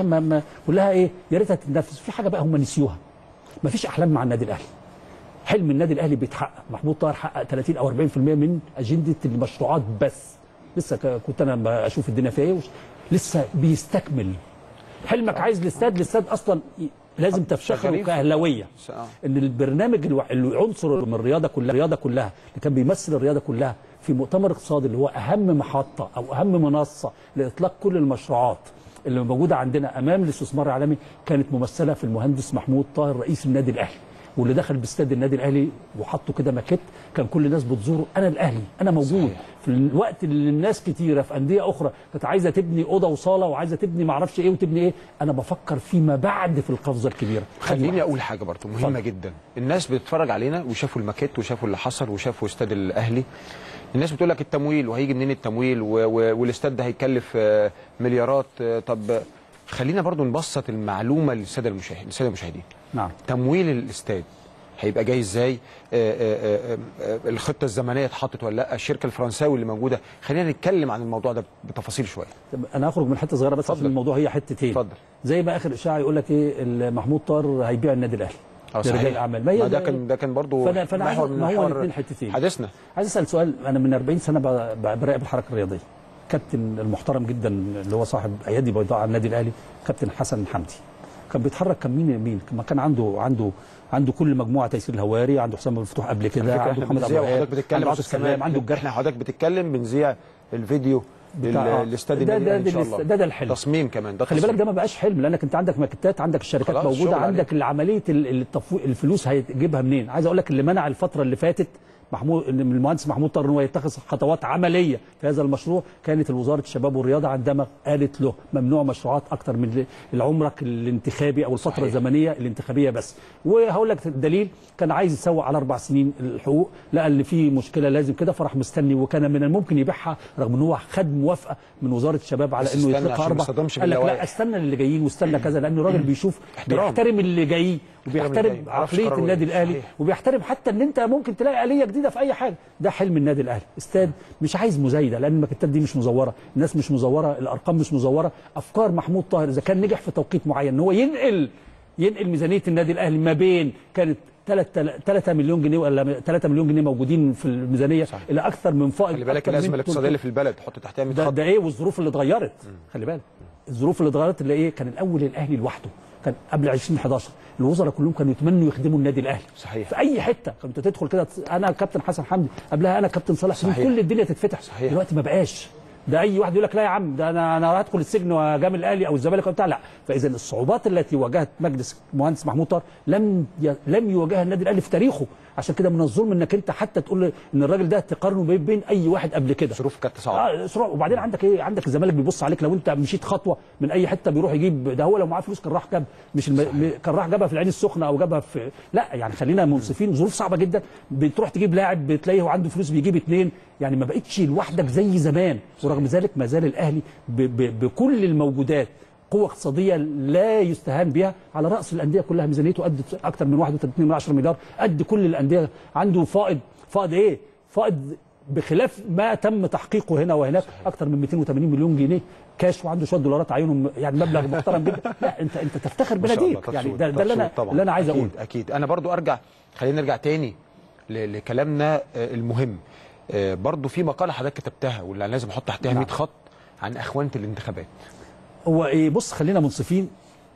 ما ما كلها ايه يا ريتها تتنفذ في حاجه بقى هم نسيوها ما فيش احلام مع النادي الاهلي حلم النادي الاهلي بيتحقق محمود طاهر حقق 30 او 40% من اجنده المشروعات بس لسه ك- كنت انا لما اشوف الدنيا فيها ايه وش- لسه بيستكمل حلمك عايز الاستاد الاستاد اصلا ي- لازم تفتخره تغريف. كاهلاويه س- آه. ان البرنامج الو- العنصر من الرياضه كلها الرياضه كلها اللي كان بيمثل الرياضه كلها في مؤتمر اقتصادي اللي هو اهم محطه او اهم منصه لاطلاق كل المشروعات اللي موجوده عندنا امام الاستثمار العالمي كانت ممثله في المهندس محمود طاهر رئيس النادي الاهلي واللي دخل باستاد النادي الاهلي وحطوا كده ماكيت كان كل الناس بتزوره انا الاهلي انا موجود صحيح. في الوقت اللي الناس كتيره في انديه اخرى كانت عايزه تبني اوضه وصاله وعايزه تبني معرفش ايه وتبني ايه انا بفكر فيما بعد في القفزه الكبيره خليني اقول حاجه برضو مهمه اتفضل. جدا الناس بتتفرج علينا وشافوا الماكيت وشافوا اللي حصل وشافوا استاد الاهلي الناس بتقول لك التمويل وهيجي منين التمويل و- و- والاستاد ده هيكلف آه، مليارات آه، طب خلينا برضو نبسط المعلومه للساده المشاهد للساده المشاهدين نعم تمويل الاستاد هيبقى جاي ازاي آه، آه، آه، آه، الخطه الزمنيه اتحطت ولا لا الشركه الفرنساوي اللي موجوده خلينا نتكلم عن الموضوع ده بتفاصيل شويه طب انا هخرج من حته صغيره بس اتفضل. عشان الموضوع هي حتتين اتفضل. زي ما اخر اشاعه يقول لك ايه ال- محمود طاهر هيبيع النادي الاهلي اه لرجال صحيح الاعمال ما هي ده كان ده كان برضو فانا فانا عايز محور من ما هو محور الاثنين حتتين حديثنا عايز اسال سؤال انا من 40 سنه ب- ب- براقب الحركه الرياضيه كابتن المحترم جدا اللي هو صاحب ايادي بيضاء على النادي الاهلي كابتن حسن حمدي كان بيتحرك كان مين مين ما كان عنده عنده عنده كل مجموعه تيسير الهواري عنده حسام مفتوح قبل على كده فكرة عنده احنا محمد بنذيع ابو وحضرتك وهاب بتتكلم عنده عاطف أستاذ سلام كمال. عنده الجرح احنا حضرتك بتتكلم بنذيع الفيديو بتاع- لل- للاستاد ده- النادي ده- الأهلي ده ان شاء الله الاست- ده- ده الحلم. تصميم كمان ده خلي تصميم. بالك ده ما بقاش حلم لانك انت عندك ماكيتات عندك الشركات خلاص، موجوده شغل عندك عمليه التفويق الفلوس هيجيبها منين عايز اقول لك اللي منع الفتره اللي فاتت محمود إن المهندس محمود طاهر ان هو يتخذ خطوات عمليه في هذا المشروع كانت وزاره الشباب والرياضه عندما قالت له ممنوع مشروعات اكتر من العمرك الانتخابي او الفتره صحيح. الزمنيه الانتخابيه بس وهقول لك الدليل كان عايز يسوق على اربع سنين الحقوق لقى ان في مشكله لازم كده فراح مستني وكان من الممكن يبيعها رغم ان هو خد موافقه من وزاره الشباب على بس انه استنى يطلقها عشان ما اربع يصطدمش قال لك لا باللوائح. استنى اللي جايين واستنى كذا لان الراجل بيشوف احترام. بيحترم اللي جاي اللي وبيحترم جاي. معرفش عقليه قراره النادي ايه. الاهلي صحيح. وبيحترم حتى ان انت ممكن تلاقي اليه جديده في اي حاجه ده حلم النادي الاهلي استاد مش عايز مزايده لان الماكيتات دي مش مزوره الناس مش مزوره الارقام مش مزوره افكار محمود طاهر اذا كان نجح في توقيت معين ان هو ينقل ينقل ميزانيه النادي الاهلي ما بين كانت 3 مليون جنيه ولا 3 مليون جنيه موجودين في الميزانيه صح. الى اكثر من فائض خلي بالك أكثر من الازمه الاقتصاديه 300. اللي في البلد حط تحتها 100 ده, خط ده ايه والظروف اللي اتغيرت خلي بالك الظروف اللي اتغيرت اللي ايه كان الاول الاهلي لوحده كان قبل 2011 الوزراء كلهم كانوا يتمنوا يخدموا النادي الاهلي صحيح. في اي حته كنت تدخل كده تص- انا كابتن حسن حمدي قبلها انا كابتن صالح سليم صحيح. كل الدنيا تتفتح صحيح. دلوقتي ما بقاش ده اي واحد يقول لك لا يا عم ده انا انا هدخل السجن وجامل الاهلي او الزمالك وبتاع لا فاذا الصعوبات التي واجهت مجلس المهندس محمود طاهر لم ي... لم يواجهها النادي الاهلي في تاريخه عشان كده من الظلم انك انت حتى تقول ان الراجل ده تقارنه بين- بين اي واحد قبل كده ظروف كانت صعبه اه صراع وبعدين عندك ايه عندك الزمالك بيبص عليك لو انت مشيت خطوه من اي حته بيروح يجيب ده هو لو معاه فلوس كان راح جاب مش الم... م- كان راح جابها في العين السخنه او جابها في لا يعني خلينا منصفين ظروف صعبه جدا بتروح تجيب لاعب بتلاقيه هو عنده فلوس بيجيب اثنين يعني ما بقتش لوحدك زي زمان ورغم ذلك ما زال الاهلي ب... ب... بكل الموجودات قوة اقتصادية لا يستهان بها على رأس الأندية كلها ميزانيته قد أكثر من 31 مليار قد كل الأندية عنده فائض فائض إيه؟ فائض بخلاف ما تم تحقيقه هنا وهناك اكثر من 280 مليون جنيه كاش وعنده شويه دولارات عينهم يعني مبلغ محترم جدا لا انت انت تفتخر ما شاء الله، بناديك يعني تاتشود- ده, ده اللي انا تاتشود طبعاً. اللي انا عايز أكيد اقوله اكيد انا برضو ارجع خلينا نرجع تاني ل- لكلامنا آه، المهم آه، برضو في مقاله حضرتك كتبتها واللي أنا لازم احط تحتها نعم. 100 خط عن اخوانه الانتخابات هو ايه بص خلينا منصفين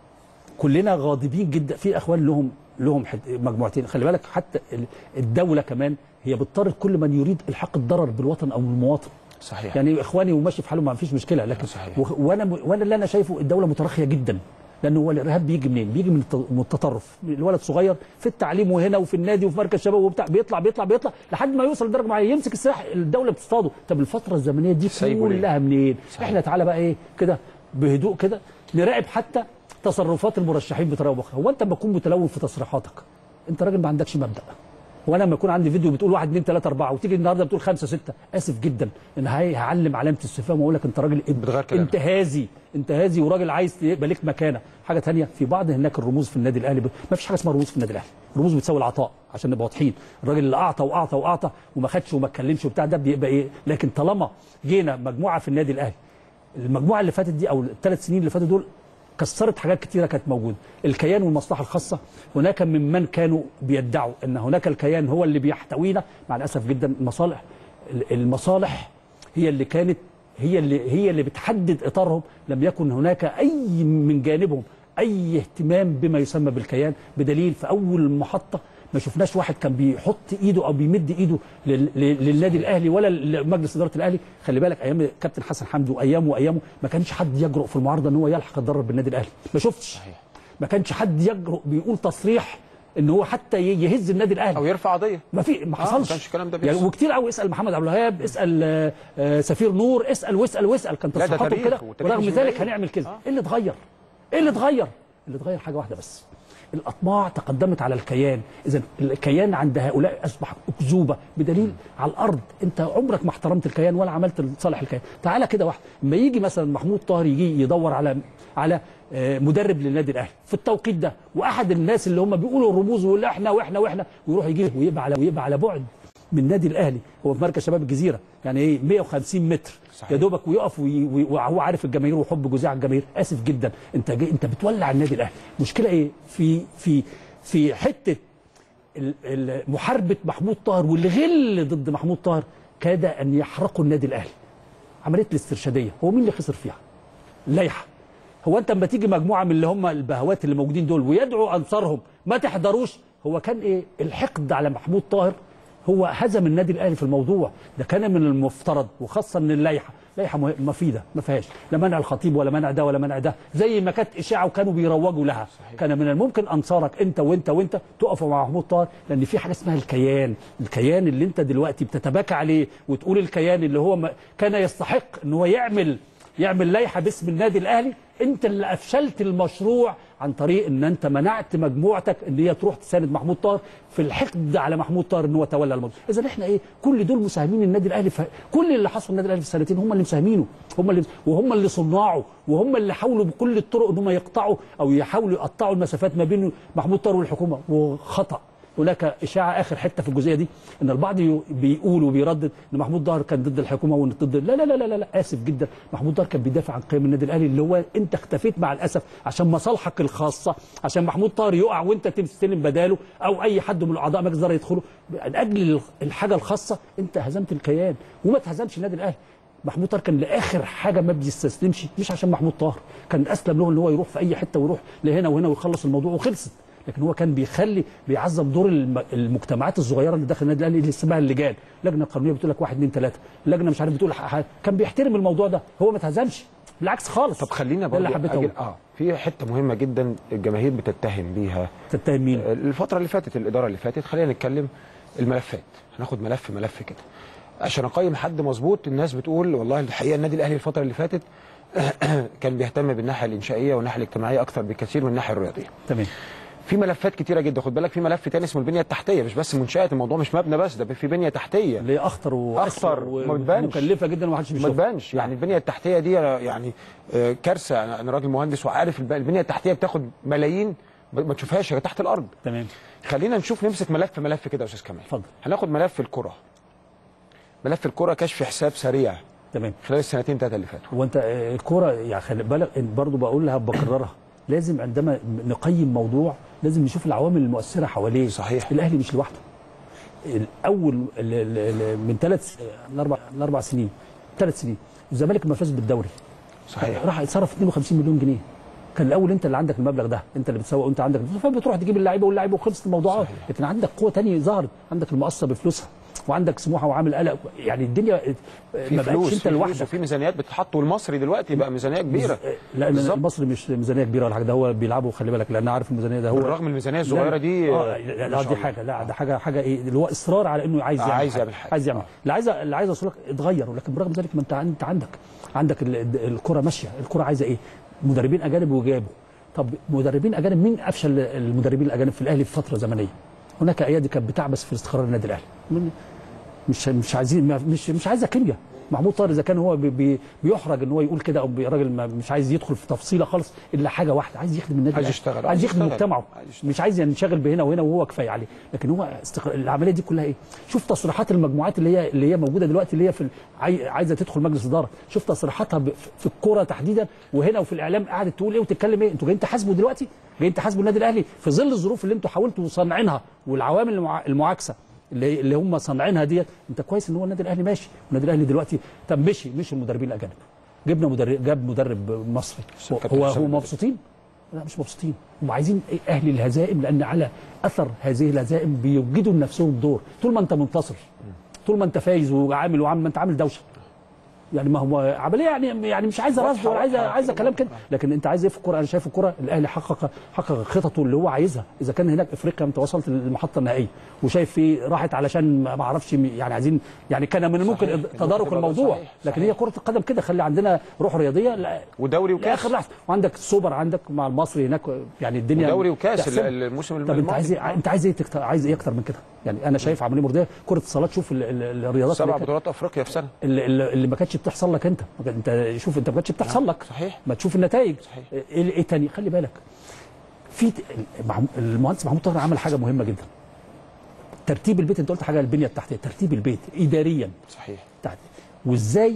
كلنا غاضبين جدا في اخوان لهم لهم حد- مجموعتين خلي بالك حتى ال- الدوله كمان هي بتطرد كل من يريد الحاق الضرر بالوطن او بالمواطن صحيح يعني اخواني وماشي في حاله ما فيش مشكله لكن صحيح. و- وانا م- وانا اللي انا شايفه الدوله مترخيه جدا لان هو الارهاب بيجي منين؟ بيجي من الت- من التطرف الولد صغير في التعليم وهنا وفي النادي وفي مركز شباب وبتاع بيطلع بيطلع بيطلع لحد ما يوصل لدرجه معينه يمسك السلاح الدوله بتصطاده طب الفتره الزمنيه دي سايبه ليه؟ كلها منين؟ صحيح. احنا تعالى بقى ايه كده بهدوء كده نراقب حتى تصرفات المرشحين بطريقه أخرى هو انت لما تكون متلون في تصريحاتك انت راجل ما عندكش مبدا وانا لما يكون عندي فيديو بتقول 1 2 3 4 وتيجي النهارده بتقول 5 6 اسف جدا ان هي هعلم علامه استفهام واقول لك انت راجل بتغير كلامك. انتهازي انتهازي وراجل عايز يبقى لك مكانه حاجه ثانيه في بعض هناك الرموز في النادي الاهلي ب... ما فيش حاجه اسمها رموز في النادي الاهلي رموز بتساوي العطاء عشان نبقى واضحين الراجل اللي اعطى واعطى واعطى وما خدش وما اتكلمش وبتاع ده بيبقى ايه لكن طالما جينا مجموعه في النادي الاهلي المجموعه اللي فاتت دي او الثلاث سنين اللي فاتوا دول كسرت حاجات كتيره كانت موجوده الكيان والمصلحه الخاصه هناك ممن كانوا بيدعوا ان هناك الكيان هو اللي بيحتوينا مع الاسف جدا المصالح المصالح هي اللي كانت هي اللي هي اللي بتحدد اطارهم لم يكن هناك اي من جانبهم اي اهتمام بما يسمى بالكيان بدليل في اول محطه ما شفناش واحد كان بيحط ايده او بيمد ايده لل- لل- للنادي الاهلي ولا لمجلس اداره الاهلي خلي بالك ايام كابتن حسن حمدي وايامه وايامه ما كانش حد يجرؤ في المعارضه ان هو يلحق يتدرب بالنادي الاهلي ما شفتش صحيح. ما كانش حد يجرؤ بيقول تصريح ان هو حتى ي- يهز النادي الاهلي او يرفع قضيه ما في ما ما حصلش كانش الكلام ده يعني بيحصل. وكتير قوي اسال محمد عبد الوهاب اسال آه، آه، سفير نور اسال واسال واسال كان لا، ده تصريحاته تاريخ، كده وتاريخ ورغم مش ذلك قليل. هنعمل كده آه. ايه اللي اتغير؟ ايه اللي اتغير؟ اللي اتغير حاجه واحده بس الاطماع تقدمت على الكيان اذا الكيان عند هؤلاء اصبح اكذوبه بدليل على الارض انت عمرك ما احترمت الكيان ولا عملت لصالح الكيان تعالى كده واحد لما يجي مثلا محمود طاهر يجي يدور على على آه، مدرب للنادي الاهلي في التوقيت ده واحد الناس اللي هم بيقولوا الرموز ويقول احنا واحنا واحنا ويروح يجي ويبقى على ويبقى على بعد من النادي الاهلي هو في مركز شباب الجزيره يعني ايه 150 متر صحيح. يا دوبك ويقف وي- وي- وهو عارف الجماهير وحب جزيع الجماهير اسف جدا انت جاي انت بتولع النادي الاهلي مشكله ايه في في في حته ال- ال- محاربه محمود طاهر والغل ضد محمود طاهر كاد ان يحرقوا النادي الاهلي عمليه الاسترشاديه هو مين اللي خسر فيها اللائحه هو انت لما تيجي مجموعه من اللي هم البهوات اللي موجودين دول ويدعوا انصارهم ما تحضروش هو كان ايه الحقد على محمود طاهر هو هزم النادي الاهلي في الموضوع ده كان من المفترض وخاصه ان اللائحه لائحه مه- مفيده ما فيهاش لا منع الخطيب ولا منع ده ولا منع ده زي ما كانت اشاعه وكانوا بيروجوا لها صحيح. كان من الممكن انصارك انت وانت وانت تقفوا مع محمود طاهر لان في حاجه اسمها الكيان الكيان اللي انت دلوقتي بتتباكى عليه وتقول الكيان اللي هو ما- كان يستحق ان هو يعمل يعمل لائحه باسم النادي الاهلي انت اللي افشلت المشروع عن طريق ان انت منعت مجموعتك ان هي تروح تساند محمود طاهر في الحقد على محمود طاهر ان هو تولى الموضوع اذا احنا ايه كل دول مساهمين النادي الاهلي في كل اللي حصل النادي الاهلي في السنتين هم اللي مساهمينه هم اللي وهم اللي صناعه وهم اللي حاولوا بكل الطرق ان هم يقطعوا او يحاولوا يقطعوا المسافات ما بين محمود طاهر والحكومه وخطا هناك اشاعه اخر حته في الجزئيه دي ان البعض ي- بيقول وبيردد ان محمود ظاهر كان ضد الحكومه وان ضد لا لا لا لا, لا, لا اسف جدا محمود ظاهر كان بيدافع عن قيم النادي الاهلي اللي هو انت اختفيت مع الاسف عشان مصالحك الخاصه عشان محمود طاهر يقع وانت تستلم بداله او اي حد من اعضاء مجلس الاداره يدخلوا من اجل الحاجه الخاصه انت هزمت الكيان وما تهزمش النادي الاهلي محمود طاهر كان لاخر حاجه ما بيستسلمش مش عشان محمود طاهر كان اسلم له ان هو يروح في اي حته ويروح لهنا وهنا ويخلص الموضوع وخلصت لكن هو كان بيخلي بيعظم دور الم- المجتمعات الصغيره اللي داخل النادي الاهلي اللي اسمها اللجان لجنه قانونيه بتقول لك واحد اثنين ثلاثه لجنه مش عارف بتقول ح- ح- كان بيحترم الموضوع ده هو ما اتهزمش بالعكس خالص طب خلينا ده برضه اللي حبيت اقول اه في حته مهمه جدا الجماهير بتتهم بيها تتهم مين الفتره اللي فاتت الاداره اللي فاتت خلينا نتكلم الملفات هناخد ملف ملف كده عشان اقيم حد مظبوط الناس بتقول والله الحقيقه النادي الاهلي الفتره اللي فاتت كان بيهتم بالناحيه الانشائيه والناحيه الاجتماعيه اكثر بكثير من الناحيه الرياضيه تمام في ملفات كتيره جدا خد بالك في ملف تاني اسمه البنيه التحتيه مش بس منشات الموضوع مش مبنى بس ده في بنيه تحتيه اللي هي اخطر وأسوأ أخطر، ما بتبانش. ومكلفه جدا وما حدش ما بيشوفها تبانش يعني البنيه التحتيه دي يعني آه، كارثه انا أنا راجل مهندس وعارف الب- البنيه التحتيه بتاخد ملايين ب- ما تشوفهاش هي تحت الارض تمام خلينا نشوف نمسك ملف ملف كده يا استاذ كمال اتفضل. هناخد ملف الكره ملف الكره كشف حساب سريع تمام خلال السنتين ثلاثه اللي فاتوا هو انت آه، الكوره يعني خلي بالك برضه بقولها بكررها لازم عندما نقيم موضوع لازم نشوف العوامل المؤثره حواليه صحيح. الاهلي مش لوحده الاول ال- ال- ال- من ثلاث الاربع الاربع سنين ثلاث سنين الزمالك ما فاز بالدوري صحيح راح يتصرف 52 مليون جنيه كان الاول انت اللي عندك المبلغ ده انت اللي بتسوق وانت عندك فبتروح تجيب اللعيبه واللعيبه وخلصت الموضوعات صحيح. لكن عندك قوه تانية ظهرت عندك المقصه بفلوسها وعندك سموحه وعامل قلق يعني الدنيا في ما فلوس بقتش في انت فلوس لوحدك وفي ميزانيات بتتحط والمصري دلوقتي بقى ميزانيه كبيره لا بالظبط. مصر مش ميزانيه كبيره ولا حاجه ده هو بيلعبوا خلي بالك لان عارف الميزانيه ده هو بالرغم من الميزانيه الصغيره دي اه آه، لا, ما لا شاء دي الله. حاجه لا ده حاجه حاجه ايه اللي هو اصرار على انه عايز آه، يعمل عايز حاجة. يعمل حاجة. عايز يعمل آه. اللي عايز اللي عايز اوصل لك اتغير ولكن برغم ذلك ما انت انت عندك عندك ال- ال- الكره ماشيه الكره عايزه ايه مدربين اجانب وجابوا طب مدربين اجانب مين افشل المدربين الاجانب في الاهلي في فتره زمنيه هناك ايادي كانت بتعبث في استقرار النادي الاهلي من- مش مش عايزين ما- مش مش عايزه كيمياء محمود طاهر اذا كان هو بي بي بيحرج ان هو يقول كده او بي- راجل ما- مش عايز يدخل في تفصيله خالص الا حاجه واحده عايز يخدم النادي عايز الأهلي. يشتغل، عايز عايز يخدم يشتغل. مجتمعه عايز يشتغل. مش عايز ينشغل بهنا وهنا وهو كفايه عليه لكن هو استق... العمليه دي كلها ايه شوف تصريحات المجموعات اللي هي اللي هي موجوده دلوقتي اللي هي في ال- عاي... عايزه تدخل مجلس اداره شوف تصريحاتها ب... في الكوره تحديدا وهنا وفي الاعلام قعدت تقول ايه وتتكلم ايه انتوا جايين تحاسبوا دلوقتي جايين تحاسبوا النادي الاهلي في ظل الظروف اللي انتوا حاولتوا صنعينها والعوامل المع... المعاكسه اللي اللي هم صانعينها ديت انت كويس ان هو النادي الاهلي ماشي النادي الاهلي دلوقتي طب مشي مش المدربين الاجانب جبنا مدرب جاب مدرب مصري هو كابتن هو حسام هو البدري. مبسوطين لا مش مبسوطين هم عايزين إيه؟ اهل الهزائم لان على اثر هذه الهزائم بيوجدوا لنفسهم دور طول ما انت منتصر طول ما انت فايز وعامل وعامل ما انت عامل دوشه يعني ما هو عمليه يعني يعني مش عايزه رصد ولا عايزه واضحة. عايزه كلام كده لكن انت عايز ايه في الكوره انا شايف الكوره الاهلي حقق حقق خططه اللي هو عايزها اذا كان هناك افريقيا انت وصلت للمحطه النهائيه وشايف في راحت علشان ما ما اعرفش مي- يعني عايزين يعني كان من الممكن صحيح. تدارك ممكن الموضوع صحيح. لكن صحيح. هي كره القدم كده خلي عندنا روح رياضيه لا ودوري وكاس لاخر لحظه وعندك سوبر عندك مع المصري هناك يعني الدنيا ودوري وكاس تحسب. ال- الموسم طب انت الماضي. عايز ايه انت عايز ايه تكتر عايز ايه اكتر من كده يعني انا شايف عمليه مرضيه كره الصالات شوف ال- ال- الرياضات سبع اللي كانت- بطولات افريقيا في سنه اللي, اللي اللي ما كانتش بتحصل لك انت ما كان- انت شوف انت ما كانتش بتحصل لك صحيح. ما تشوف النتائج صحيح. ايه ايه تاني خلي بالك في ت- محمو- المهندس محمود طاهر عمل حاجه مهمه جدا ترتيب البيت انت قلت حاجه البنيه التحتيه ترتيب البيت اداريا صحيح تحت وازاي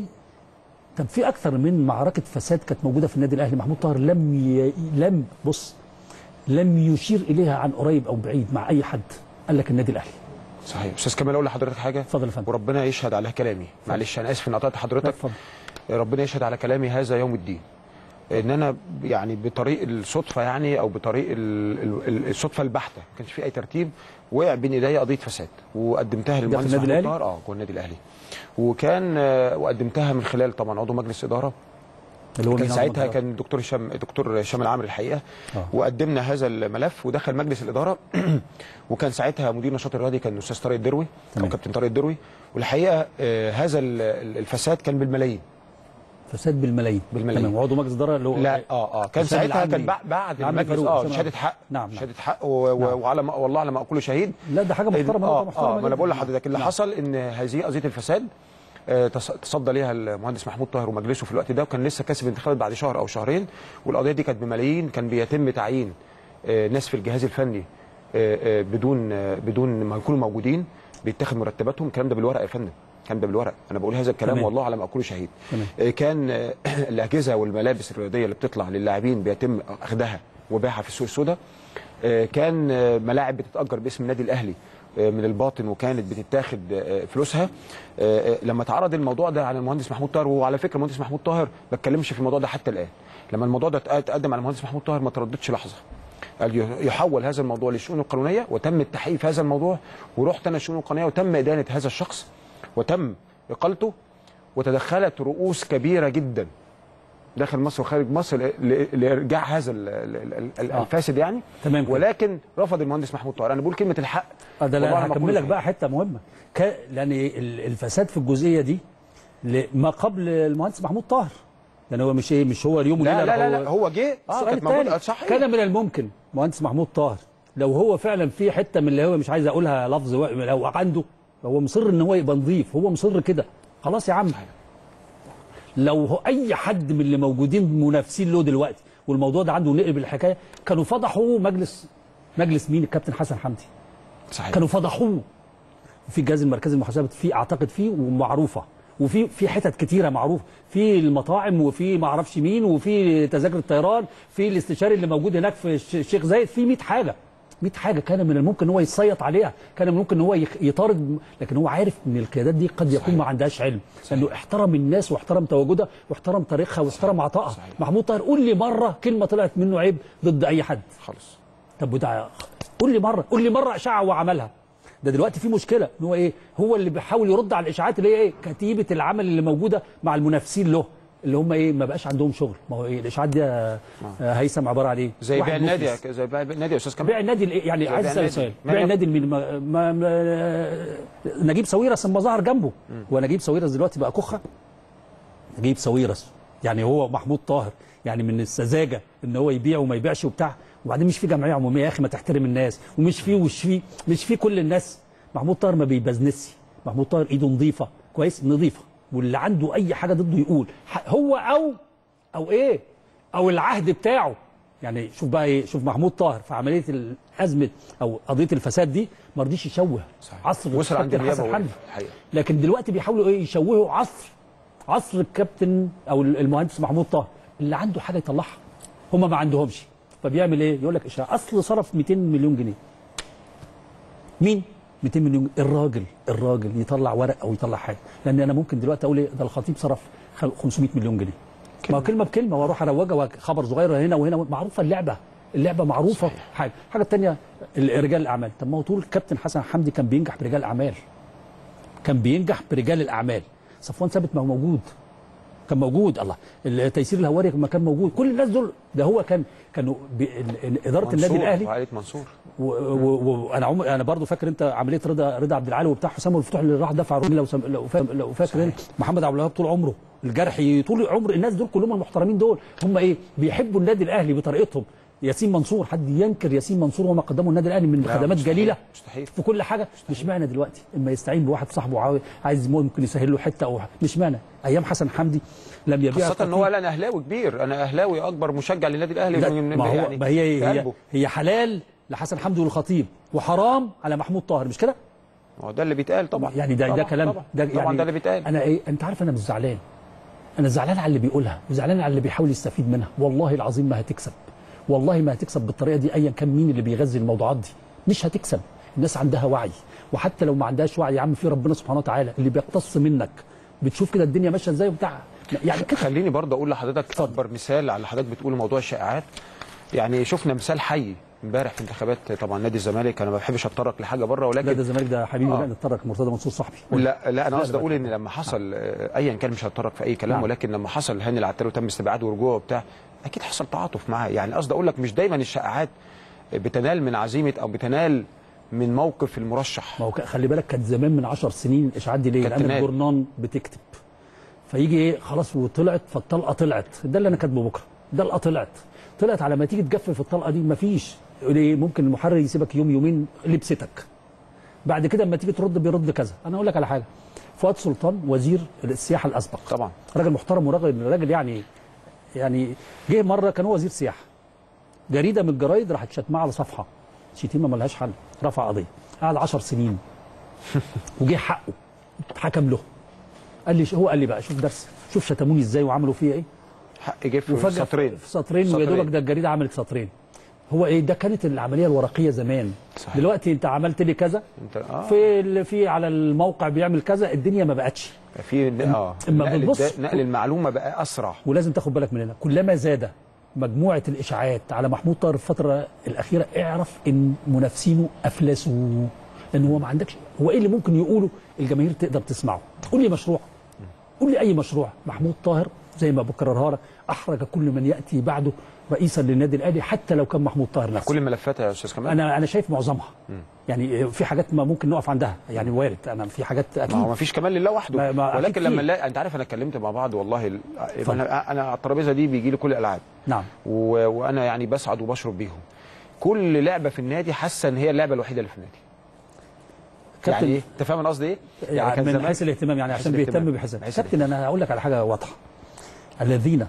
طب في اكثر من معركه فساد كانت موجوده في النادي الاهلي محمود طاهر لم ي... لم بص لم يشير اليها عن قريب او بعيد مع اي حد قال لك النادي الاهلي صحيح استاذ كمال اقول لحضرتك حاجه اتفضل يا فندم وربنا يشهد على كلامي معلش انا اسف ان قطعت حضرتك اتفضل ربنا يشهد على كلامي هذا يوم الدين ان انا يعني بطريق الصدفه يعني او بطريق ال- ال- ال- الصدفه البحته ما كانش في اي ترتيب وقع بين ايديا قضيه فساد وقدمتها للمهندس النادي محمود الأهلي؟ طاهر اه جوه النادي الاهلي وكان آه، وقدمتها من خلال طبعا عضو مجلس اداره اللي هو كان مين ساعتها عمر كان الدكتور هشام الدكتور هشام العامر الحقيقه آه. وقدمنا هذا الملف ودخل مجلس الاداره وكان ساعتها مدير النشاط الرياضي كان الاستاذ طارق الدروي او تمام. كابتن طارق الدروي والحقيقه آه، هذا ال- ال- الفساد كان بالملايين فساد بالملايين بالملايين. تمام وعضو مجلس اداره اللي هو لا اه اه كان حسام ساعتها العمري. كان بع- بعد العمري المجلس فاروق، اه حسام شهاده العمري. حق نعم، نعم. شهاده حق و- و- نعم. وعلى ما والله على ما اقوله شهيد لا ده حاجه محترمه اه محترمه اه ما انا جداً. بقول لحضرتك اللي نعم. حصل ان هذه قضيه الفساد آه، تص- تصدى ليها المهندس محمود طاهر ومجلسه في الوقت ده وكان لسه كاسب انتخابات بعد شهر او شهرين والقضيه دي كانت بملايين كان بيتم تعيين آه، ناس في الجهاز الفني آه، آه، بدون آه، بدون ما يكونوا موجودين بيتاخد مرتباتهم الكلام ده بالورق يا فندم الكلام ده بالورق انا بقول هذا الكلام تمام. والله على ما اقوله شهيد تمام. آه، كان آه، الاجهزه والملابس الرياضيه اللي بتطلع للاعبين بيتم اخذها وبيعها في السوق السوداء آه، كان آه، ملاعب بتتاجر باسم النادي الاهلي آه، من الباطن وكانت بتتاخد آه، فلوسها آه، آه، لما اتعرض الموضوع ده على المهندس محمود طاهر وعلى فكره المهندس محمود طاهر ما اتكلمش في الموضوع ده حتى الان لما الموضوع ده اتقدم على المهندس محمود طاهر ما ترددش لحظه قال يحول هذا الموضوع للشؤون القانونيه وتم التحقيق في هذا الموضوع ورحت انا الشؤون القانونيه وتم ادانه هذا الشخص وتم اقالته وتدخلت رؤوس كبيره جدا داخل مصر وخارج مصر ل- ل- لارجاع هذا ال- ال- ال- ال- آه. الفاسد يعني تمام كده. ولكن رفض المهندس محمود طاهر انا بقول كلمه الحق آه، ده والله لا أنا ما هكمل أقول لك بقى حته مهمه ك... لان ال- الفساد في الجزئيه دي ل- ما قبل المهندس محمود طاهر يعني هو مش ايه مش هو اليوم لا وليلة لا لا, لا هو جه اه السؤال كانت موجوده الثاني آه، صحيح كان من الممكن مهندس محمود طاهر لو هو فعلا في حته من اللي هو مش عايز اقولها لفظ و- لو عنده هو مصر ان هو يبقى نظيف هو مصر كده خلاص يا عم صحيح. لو هو اي حد من اللي موجودين منافسين له دلوقتي والموضوع ده عنده نقلب الحكايه كانوا فضحوا مجلس مجلس مين الكابتن حسن حمدي صحيح كانوا فضحوه في الجهاز المركزي المحاسبه في اعتقد فيه ومعروفه وفي في حتت كتيره معروفه في المطاعم وفي ما اعرفش مين وفي تذاكر الطيران في الاستشاري اللي موجود هناك في الش- الشيخ زايد في 100 حاجه 100 حاجه كان من الممكن ان هو يتصيط عليها كان من الممكن ان هو يخ- يطارد لكن هو عارف ان القيادات دي قد يكون صحيح. ما عندهاش علم لانه احترم الناس واحترم تواجدها واحترم تاريخها واحترم عطائها صحيح. محمود طاهر قول لي مره كلمه طلعت منه عيب ضد اي حد خالص طب وده قول لي مره قول لي مره اشاعه هو عملها ده دلوقتي في مشكله ان هو ايه هو اللي بيحاول يرد على الاشاعات اللي هي ايه كتيبه العمل اللي موجوده مع المنافسين له اللي هم ايه ما بقاش عندهم شغل ما هو ايه الاشاعات دي آه، آه، هيثم عباره عن ايه زي واحد بيع النادي مفلس. يا- زي بيع النادي يا استاذ كمال بيع النادي الإيه؟ يعني زي عايز بيع اسال النادي. سؤال ما بيع أنا- النادي المين ما ما ما نجيب ساويرس لما ظهر جنبه هو نجيب ساويرس دلوقتي بقى كخه نجيب ساويرس يعني هو محمود طاهر يعني من السذاجه ان هو يبيع وما يبيعش وبتاع وبعدين مش في جمعيه عموميه يا اخي ما تحترم الناس ومش في وش في مش في كل الناس محمود طاهر ما بيبزنسي محمود طاهر ايده نظيفه كويس نظيفه واللي عنده اي حاجه ضده يقول ح- هو او او ايه او العهد بتاعه يعني شوف بقى ايه شوف محمود طاهر في عمليه الازمه او قضيه الفساد دي ما رضيش يشوه صحيح. عصر وصل عند الكابتن النيابه حسن حمدي وقف الحقيقه لكن دلوقتي بيحاولوا ايه يشوهوا عصر عصر الكابتن او المهندس محمود طاهر اللي عنده حاجه يطلعها هم ما عندهمش فبيعمل ايه يقول لك اشاعه اصل صرف 200 مليون جنيه مين 200 مليون الراجل الراجل يطلع ورق او يطلع حاجه لان انا ممكن دلوقتي اقول ايه ده الخطيب صرف خل- 500 مليون جنيه ما هو كلمه بكلمه واروح اروجها خبر صغير هنا وهنا معروفه اللعبه اللعبه معروفه صحيح. حاجه الحاجه الثانيه رجال الاعمال طب ما هو طول الكابتن حسن حمدي كان بينجح برجال الاعمال كان بينجح برجال الاعمال صفوان ثابت ما هو موجود كان موجود الله تيسير الهواري ما كان موجود كل الناس دول ده هو كان كانوا بي- ال- ال- اداره النادي منصور الاهلي وعائله منصور وانا عم... انا برضو فاكر انت عمليه رضا رضا عبد العال وبتاع حسام الفتوح اللي راح دفع الرومي لو سم... لو فاكر لو فاكر انت محمد عبد الوهاب طول عمره الجرحي طول عمر الناس دول كلهم المحترمين دول هم ايه بيحبوا النادي الاهلي بطريقتهم ياسين منصور حد ينكر ياسين منصور وما قدمه النادي الاهلي من لا، خدمات مستحيل، جليله مستحيل. في كل حاجه مش معنى دلوقتي اما يستعين بواحد صاحبه عاوز عايز ممكن يسهل له حته او مش معنى ايام حسن حمدي لم يبيع خاصه ان هو قال انا اهلاوي كبير انا اهلاوي اكبر مشجع للنادي الاهلي لا، من- ما هو يعني ما هي في هي, قلبه. هي حلال لحسن حمدي والخطيب وحرام على محمود طاهر مش كده؟ ما هو ده اللي بيتقال طبعا يعني ده طبعا ده كلام طبعا, ده طبعا يعني ده اللي بيتقال انا ايه انت عارف انا مش زعلان انا زعلان على اللي بيقولها وزعلان على اللي بيحاول يستفيد منها والله العظيم ما هتكسب والله ما هتكسب بالطريقه دي ايا كان مين اللي بيغذي الموضوعات دي مش هتكسب الناس عندها وعي وحتى لو ما عندهاش وعي يا عم في ربنا سبحانه وتعالى اللي بيقتص منك بتشوف كده الدنيا ماشيه ازاي وبتاع يعني كده خليني برضه اقول لحضرتك اكبر مثال على اللي حضرتك بتقول موضوع الشائعات يعني شفنا مثال حي امبارح في انتخابات طبعا نادي الزمالك انا ما بحبش اتطرق لحاجه بره لا ولكن ده الزمالك ده حبيبي آه. لا نتطرق مرتضى منصور صاحبي لا لا انا لا، قصدي لا، اقول لا. ان لما حصل آه، ايا كان مش هتطرق في اي كلام نعم. ولكن لما حصل هاني العتال وتم استبعاده ورجوعه وبتاع اكيد حصل تعاطف معاه يعني قصدي اقول لك مش دايما الشائعات بتنال من عزيمه او بتنال من موقف المرشح ما هو ك- خلي بالك كانت زمان من 10 سنين الاشاعات دي ليه؟ كانت لان تنال. الجورنان بتكتب فيجي ايه خلاص وطلعت فالطلقه طلعت ده اللي انا كاتبه بكره ده الطلقه طلعت طلعت على ما تيجي تجفف الطلقه دي مفيش ليه؟ ممكن المحرر يسيبك يوم يومين لبستك بعد كده اما تيجي ترد بيرد كذا انا اقول لك على حاجه فؤاد سلطان وزير السياحه الاسبق طبعا راجل محترم وراجل راجل يعني يعني جه مره كان هو وزير سياحه جريده من الجرايد راحت شتماه على صفحه شتيمه ملهاش حل رفع قضيه قعد 10 سنين وجه حقه اتحكم له قال لي هو قال لي بقى شوف درس شوف شتموني ازاي وعملوا فيا ايه حق جه في وفجاه سطرين في سطرين ويا سطرين. دوبك ده الجريده عملت سطرين هو ايه ده كانت العمليه الورقيه زمان صحيح. دلوقتي انت عملت لي كذا انت اه في ال- في على الموقع بيعمل كذا الدنيا ما بقتش في اه اما نقل, بتبص- الد- نقل المعلومه بقى اسرع ولازم تاخد بالك من هنا كلما زاد مجموعه الاشاعات على محمود طاهر الفتره الاخيره اعرف ان منافسينه افلسوا لان هو ما عندكش هو ايه اللي ممكن يقوله الجماهير تقدر تسمعه قول لي مشروع قول لي اي مشروع محمود طاهر زي ما بكررها لك احرج كل من ياتي بعده رئيسا للنادي الاهلي حتى لو كان محمود طاهر نفسه كل الملفات يا استاذ كمال انا انا شايف معظمها يعني في حاجات ما ممكن نقف عندها يعني وارد انا في حاجات ما هو اكيد ما فيش كمال لله وحده ما- ما ولكن أكيد لما فيه. نلاقي انت عارف انا اتكلمت مع بعض والله ال... اتفضل. انا انا على الترابيزه دي بيجي لي كل الالعاب نعم و... وانا يعني بسعد وبشرب بيهم كل لعبه في النادي حاسه ان هي اللعبه الوحيده اللي في النادي يعني ايه انت فاهم انا قصدي ايه يعني كان من زمان- حيث الاهتمام يعني حيث عشان بيهتم الاهتمام. بحساب حيث كابتن انا هقول لك على حاجه واضحه الذين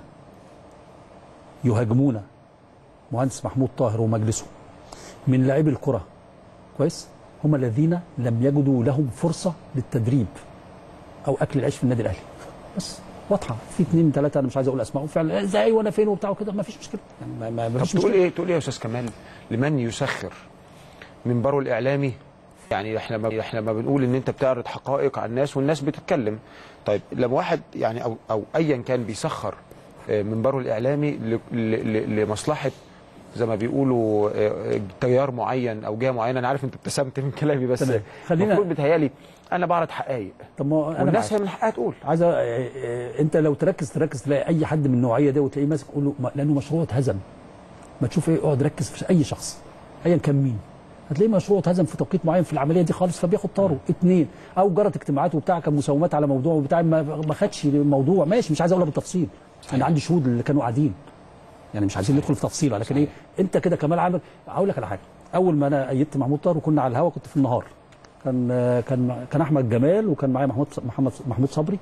يهاجمون مهندس محمود طاهر ومجلسه من لاعبي الكره كويس هم الذين لم يجدوا لهم فرصه للتدريب او اكل العيش في النادي الاهلي بس واضحه في اثنين ثلاثه انا مش عايز اقول اسمائهم فعلا ازاي وانا فين وبتاع وكده ما فيش مشكله يعني ما, ما, ما طب فيش تقول مشكله ايه تقول ايه يا استاذ كمال لمن يسخر منبره الاعلامي يعني احنا ما احنا ما بنقول ان انت بتعرض حقائق على الناس والناس بتتكلم طيب لما واحد يعني او او ايا كان بيسخر آه، منبره الاعلامي ل- ل- ل- لمصلحه زي ما بيقولوا آه، تيار معين او جهه معينه انا عارف انت ابتسمت من كلامي بس تمام. خلينا- المفروض بيتهيألي انا بعرض حقائق طب ما انا والناس معاك. هي من حقها تقول عايز أ- آه، آه، انت لو تركز تركز تلاقي اي حد من النوعيه دي وتلاقيه ماسك قول له ما- لانه مشروع اتهزم ما تشوف ايه اقعد ركز في اي شخص ايا كان مين هتلاقيه مشروع اتهزم في توقيت معين في العمليه دي خالص فبياخد طاره اثنين او جرت اجتماعات وبتاع كان مساومات على موضوع وبتاع ما ما خدش الموضوع ماشي مش عايز اقولها بالتفصيل انا عندي شهود اللي كانوا قاعدين يعني مش عايزين ندخل في تفصيله لكن ايه انت كده كمال عمل هقول لك على حاجه اول ما انا ايدت محمود طاهر وكنا على الهوا كنت في النهار كان كان كان احمد جمال وكان معايا محمود محمد محمود صبري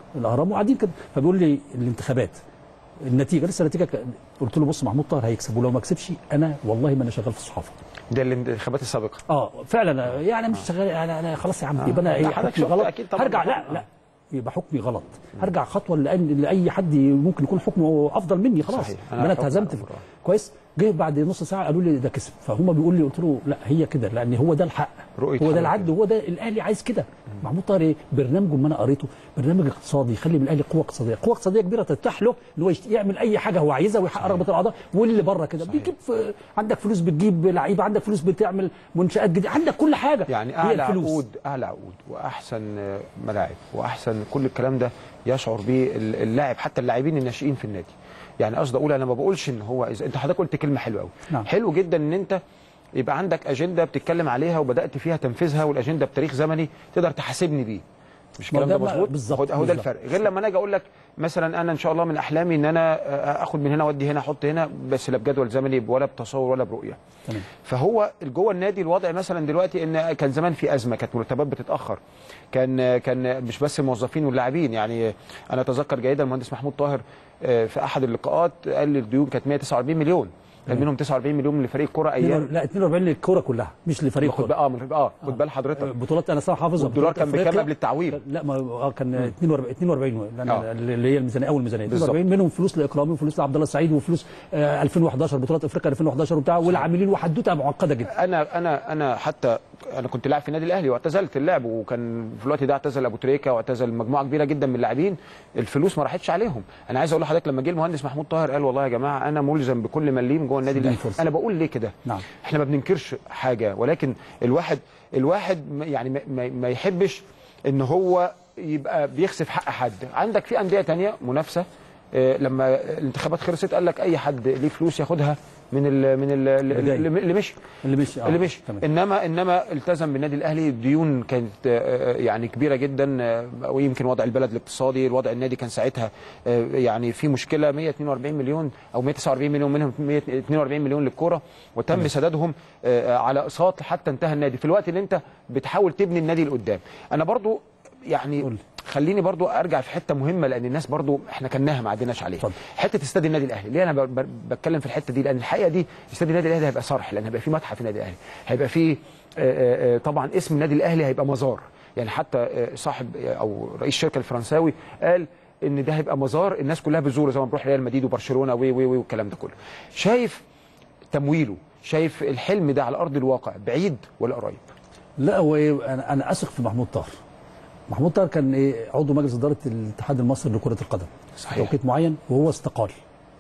الاهرام وقاعدين كده فبيقول لي الانتخابات النتيجه لسه النتيجه ك- قلت له بص محمود طاهر هيكسب ولو ما كسبش انا والله ما انا شغال في الصحافه ده الانتخابات السابقه اه فعلا يعني مش شغال انا, أنا خلاص يا عم آه. يبقى انا لا، ايه حضرتك حكمي شفت غلط أكيد طبعاً هرجع لا طبعاً. لا يبقى حكمي غلط هرجع خطوه لأن لاي حد ممكن يكون حكمه افضل مني خلاص صحيح. أنا, أنا انا حكم اتهزمت على في- الأمر. كويس جه بعد نص ساعه قالوا لي ده كسب فهم بيقول لي قلت له لا هي كده لان هو ده الحق رؤية هو حضرتك. ده العدل هو ده الاهلي عايز كده محمود طاهر ايه برنامجه اللي انا قريته برنامج اقتصادي يخلي من الاهلي قوه اقتصاديه قوه اقتصاديه كبيره تتاح له ان هو يشت- يعمل اي حاجه هو عايزها ويحقق رغبه الاعضاء واللي بره كده بيجيب في- عندك فلوس بتجيب لعيبه عندك فلوس بتعمل منشات جديده عندك كل حاجه يعني هي اعلى الفلوس. عقود اعلى عقود واحسن آه، ملاعب واحسن كل الكلام ده يشعر به ال- اللاعب حتى اللاعبين الناشئين في النادي يعني قصدي اقول انا ما بقولش ان هو إذا انت حضرتك قلت كلمه حلوه قوي نعم. حلو جدا ان انت يبقى عندك اجنده بتتكلم عليها وبدات فيها تنفيذها والاجنده بتاريخ زمني تقدر تحاسبني بيه مش ما الكلام ده ده بقى مظبوط بالظبط، هو ده- هو ده بالظبط. الفرق غير لما انا اجي اقول لك مثلا انا ان شاء الله من احلامي ان انا آه، اخد من هنا وادي هنا احط هنا بس لا بجدول زمني ولا بتصور ولا برؤيه تمام فهو جوه النادي الوضع مثلا دلوقتي ان كان زمان في ازمه كانت مرتبات بتتاخر كان كان مش بس الموظفين واللاعبين يعني انا اتذكر جيدا المهندس محمود طاهر آه، في احد اللقاءات قال لي الديون كانت 149 مليون كان منهم 49 مليون لفريق الكره ايام لا 42 للكوره كلها مش لفريق خد كوره بقى اه من- اه خد بال حضرتك بطولات انا صراحه حافظها والدولار بطولات كان بكام أفريقيا. قبل التعويم؟ لا ما اه كان 42 42 لأن آه. اللي هي الميزانيه اول ميزانيه بالظبط. 42 منهم فلوس لاكرامي وفلوس لعبد الله السعيد وفلوس آه 2011 بطولات افريقيا 2011 وبتاع والعاملين وحدوته معقده جدا انا انا انا حتى انا كنت لاعب في النادي الاهلي واعتزلت اللعب وكان في الوقت ده اعتزل ابو تريكه واعتزل مجموعه كبيره جدا من اللاعبين الفلوس ما راحتش عليهم انا عايز اقول لحضرتك لما جه المهندس محمود طاهر قال والله يا جماعه انا ملزم بكل مليم جوه النادي دي الاهلي فرصة. انا بقول ليه كده نعم. احنا ما بننكرش حاجه ولكن الواحد الواحد ما- يعني ما- ما, ما يحبش ان هو يبقى بيخسف حق حد عندك في انديه تانية منافسه آه، لما الانتخابات خلصت قال لك اي حد ليه فلوس ياخدها من ال من ال اللي جاي. اللي مشي اللي مش آه. اللي مشي تمام. انما انما التزم بالنادي الاهلي الديون كانت آه، يعني كبيره جدا آه، ويمكن وضع البلد الاقتصادي الوضع النادي كان ساعتها آه، يعني في مشكله 142 مليون او 149 مليون منهم 142 مليون للكوره وتم سدادهم آه، على اقساط حتى انتهى النادي في الوقت اللي انت بتحاول تبني النادي لقدام انا برضو يعني قول. خليني برضو ارجع في حته مهمه لان الناس برضو احنا كناها ما عديناش عليها اتفضل. حته استاد النادي الاهلي ليه انا ب- ب- بتكلم في الحته دي لان الحقيقه دي استاد النادي الاهلي هيبقى صرح لان هيبقى في متحف النادي الاهلي هيبقى في آه، آه، آه، طبعا اسم النادي الاهلي هيبقى مزار يعني حتى آه، صاحب آه، او رئيس الشركه الفرنساوي قال ان ده هيبقى مزار الناس كلها بتزوره زي ما بنروح ريال مدريد وبرشلونه و و و والكلام ده كله شايف تمويله شايف الحلم ده على ارض الواقع بعيد ولا قريب لا هو إيه، انا انا اثق في محمود طاهر محمود طاهر كان ايه عضو مجلس اداره الاتحاد المصري لكره القدم صحيح. توقيت معين وهو استقال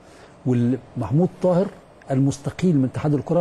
ومحمود طاهر المستقيل من اتحاد الكره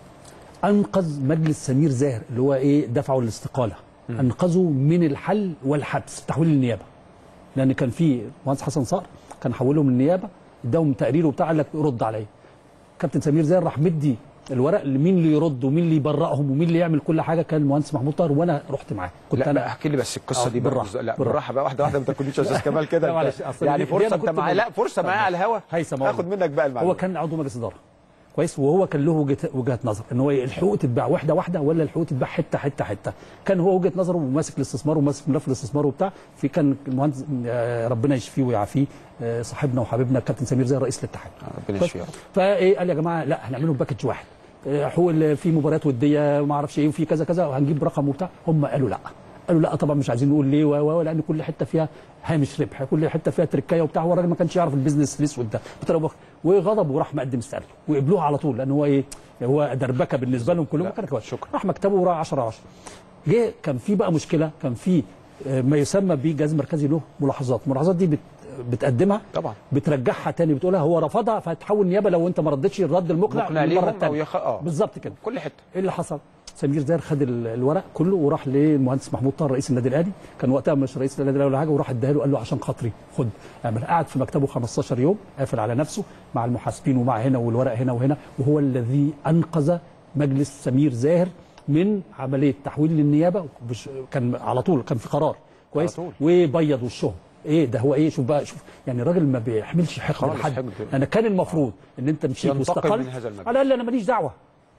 انقذ مجلس سمير زاهر اللي هو ايه دفعه للاستقاله انقذه من الحل والحبس تحويل النيابه لان كان في مهندس حسن صقر كان حوله من النيابه اداهم تقرير وبتاع قال لك رد عليا كابتن سمير زاهر راح مدي الورق لمين اللي يرد ومين اللي يبرئهم ومين اللي يعمل كل حاجه كان المهندس محمود طاهر وانا رحت معاه كنت لا انا لا احكي لي بس القصه آه، دي برضه. بالراحة، لا بالراحة. بالراحه بقى واحده واحده ما تاكلنيش يا استاذ كمال كده لا أنت- معلش، أصل يعني دي- دي فرصه أنا انت كنت معايا بقول- لا فرصه معايا على الهوا هيثم اخد منك بقى المعلومه هو كان عضو مجلس اداره كويس وهو كان له وجهه وجهه نظر ان هو الحقوق تتباع واحده واحده ولا الحقوق تتباع حته حته حته كان هو وجهه نظره وماسك الاستثمار وماسك ملف الاستثمار وبتاع في كان المهندس آه، ربنا يشفيه ويعافيه آه، صاحبنا وحبيبنا الكابتن سمير زي رئيس الاتحاد ربنا بس. يشفيه يا رب. فايه قال يا جماعه لا هنعمله باكج واحد آه، حقوق ال- في مباريات وديه ما اعرفش ايه وفي كذا كذا وهنجيب رقم وبتاع هم قالوا لا قالوا لا طبعا مش عايزين نقول ليه و- و- لان كل حته فيها هامش ربح كل حته فيها تركايه وبتاع هو الراجل ما كانش يعرف البيزنس الاسود ده بطريقه أو بأخرى. وغضب وراح مقدم استقالته وقبلوها على طول لان هو ايه هو دربكه بالنسبه لهم كلهم لا، كان كويس شكرا. راح مكتبه وراح 10 10 جه كان في بقى مشكله كان في آه، ما يسمى بجهاز مركزي له ملاحظات الملاحظات دي بت بتقدمها طبعا بترجعها تاني بتقولها هو رفضها فتحول نيابه لو انت ما ردتش الرد المقنع مقنع للمرة ليهم التانية. او يخ... اه بالظبط كده كل حته ايه اللي حصل؟ سمير زاهر خد ال- الورق كله وراح للمهندس محمود طاهر رئيس النادي الاهلي كان وقتها مش رئيس النادي الاهلي ولا حاجه وراح اداها له قال له عشان خاطري خد اعمل قعد في مكتبه 15 يوم قافل على نفسه مع المحاسبين ومع هنا والورق هنا وهنا وهو الذي انقذ مجلس سمير زاهر من عمليه تحويل للنيابه مش- كان على طول كان في قرار كويس طول. وبيض وشهم ايه ده هو ايه شوف بقى شوف يعني الراجل ما بيحملش حقد خالص لحد حقد. انا كان المفروض ان انت مشيت ينتقم واستقلت من هذا المجلس. على الاقل انا ماليش دعوه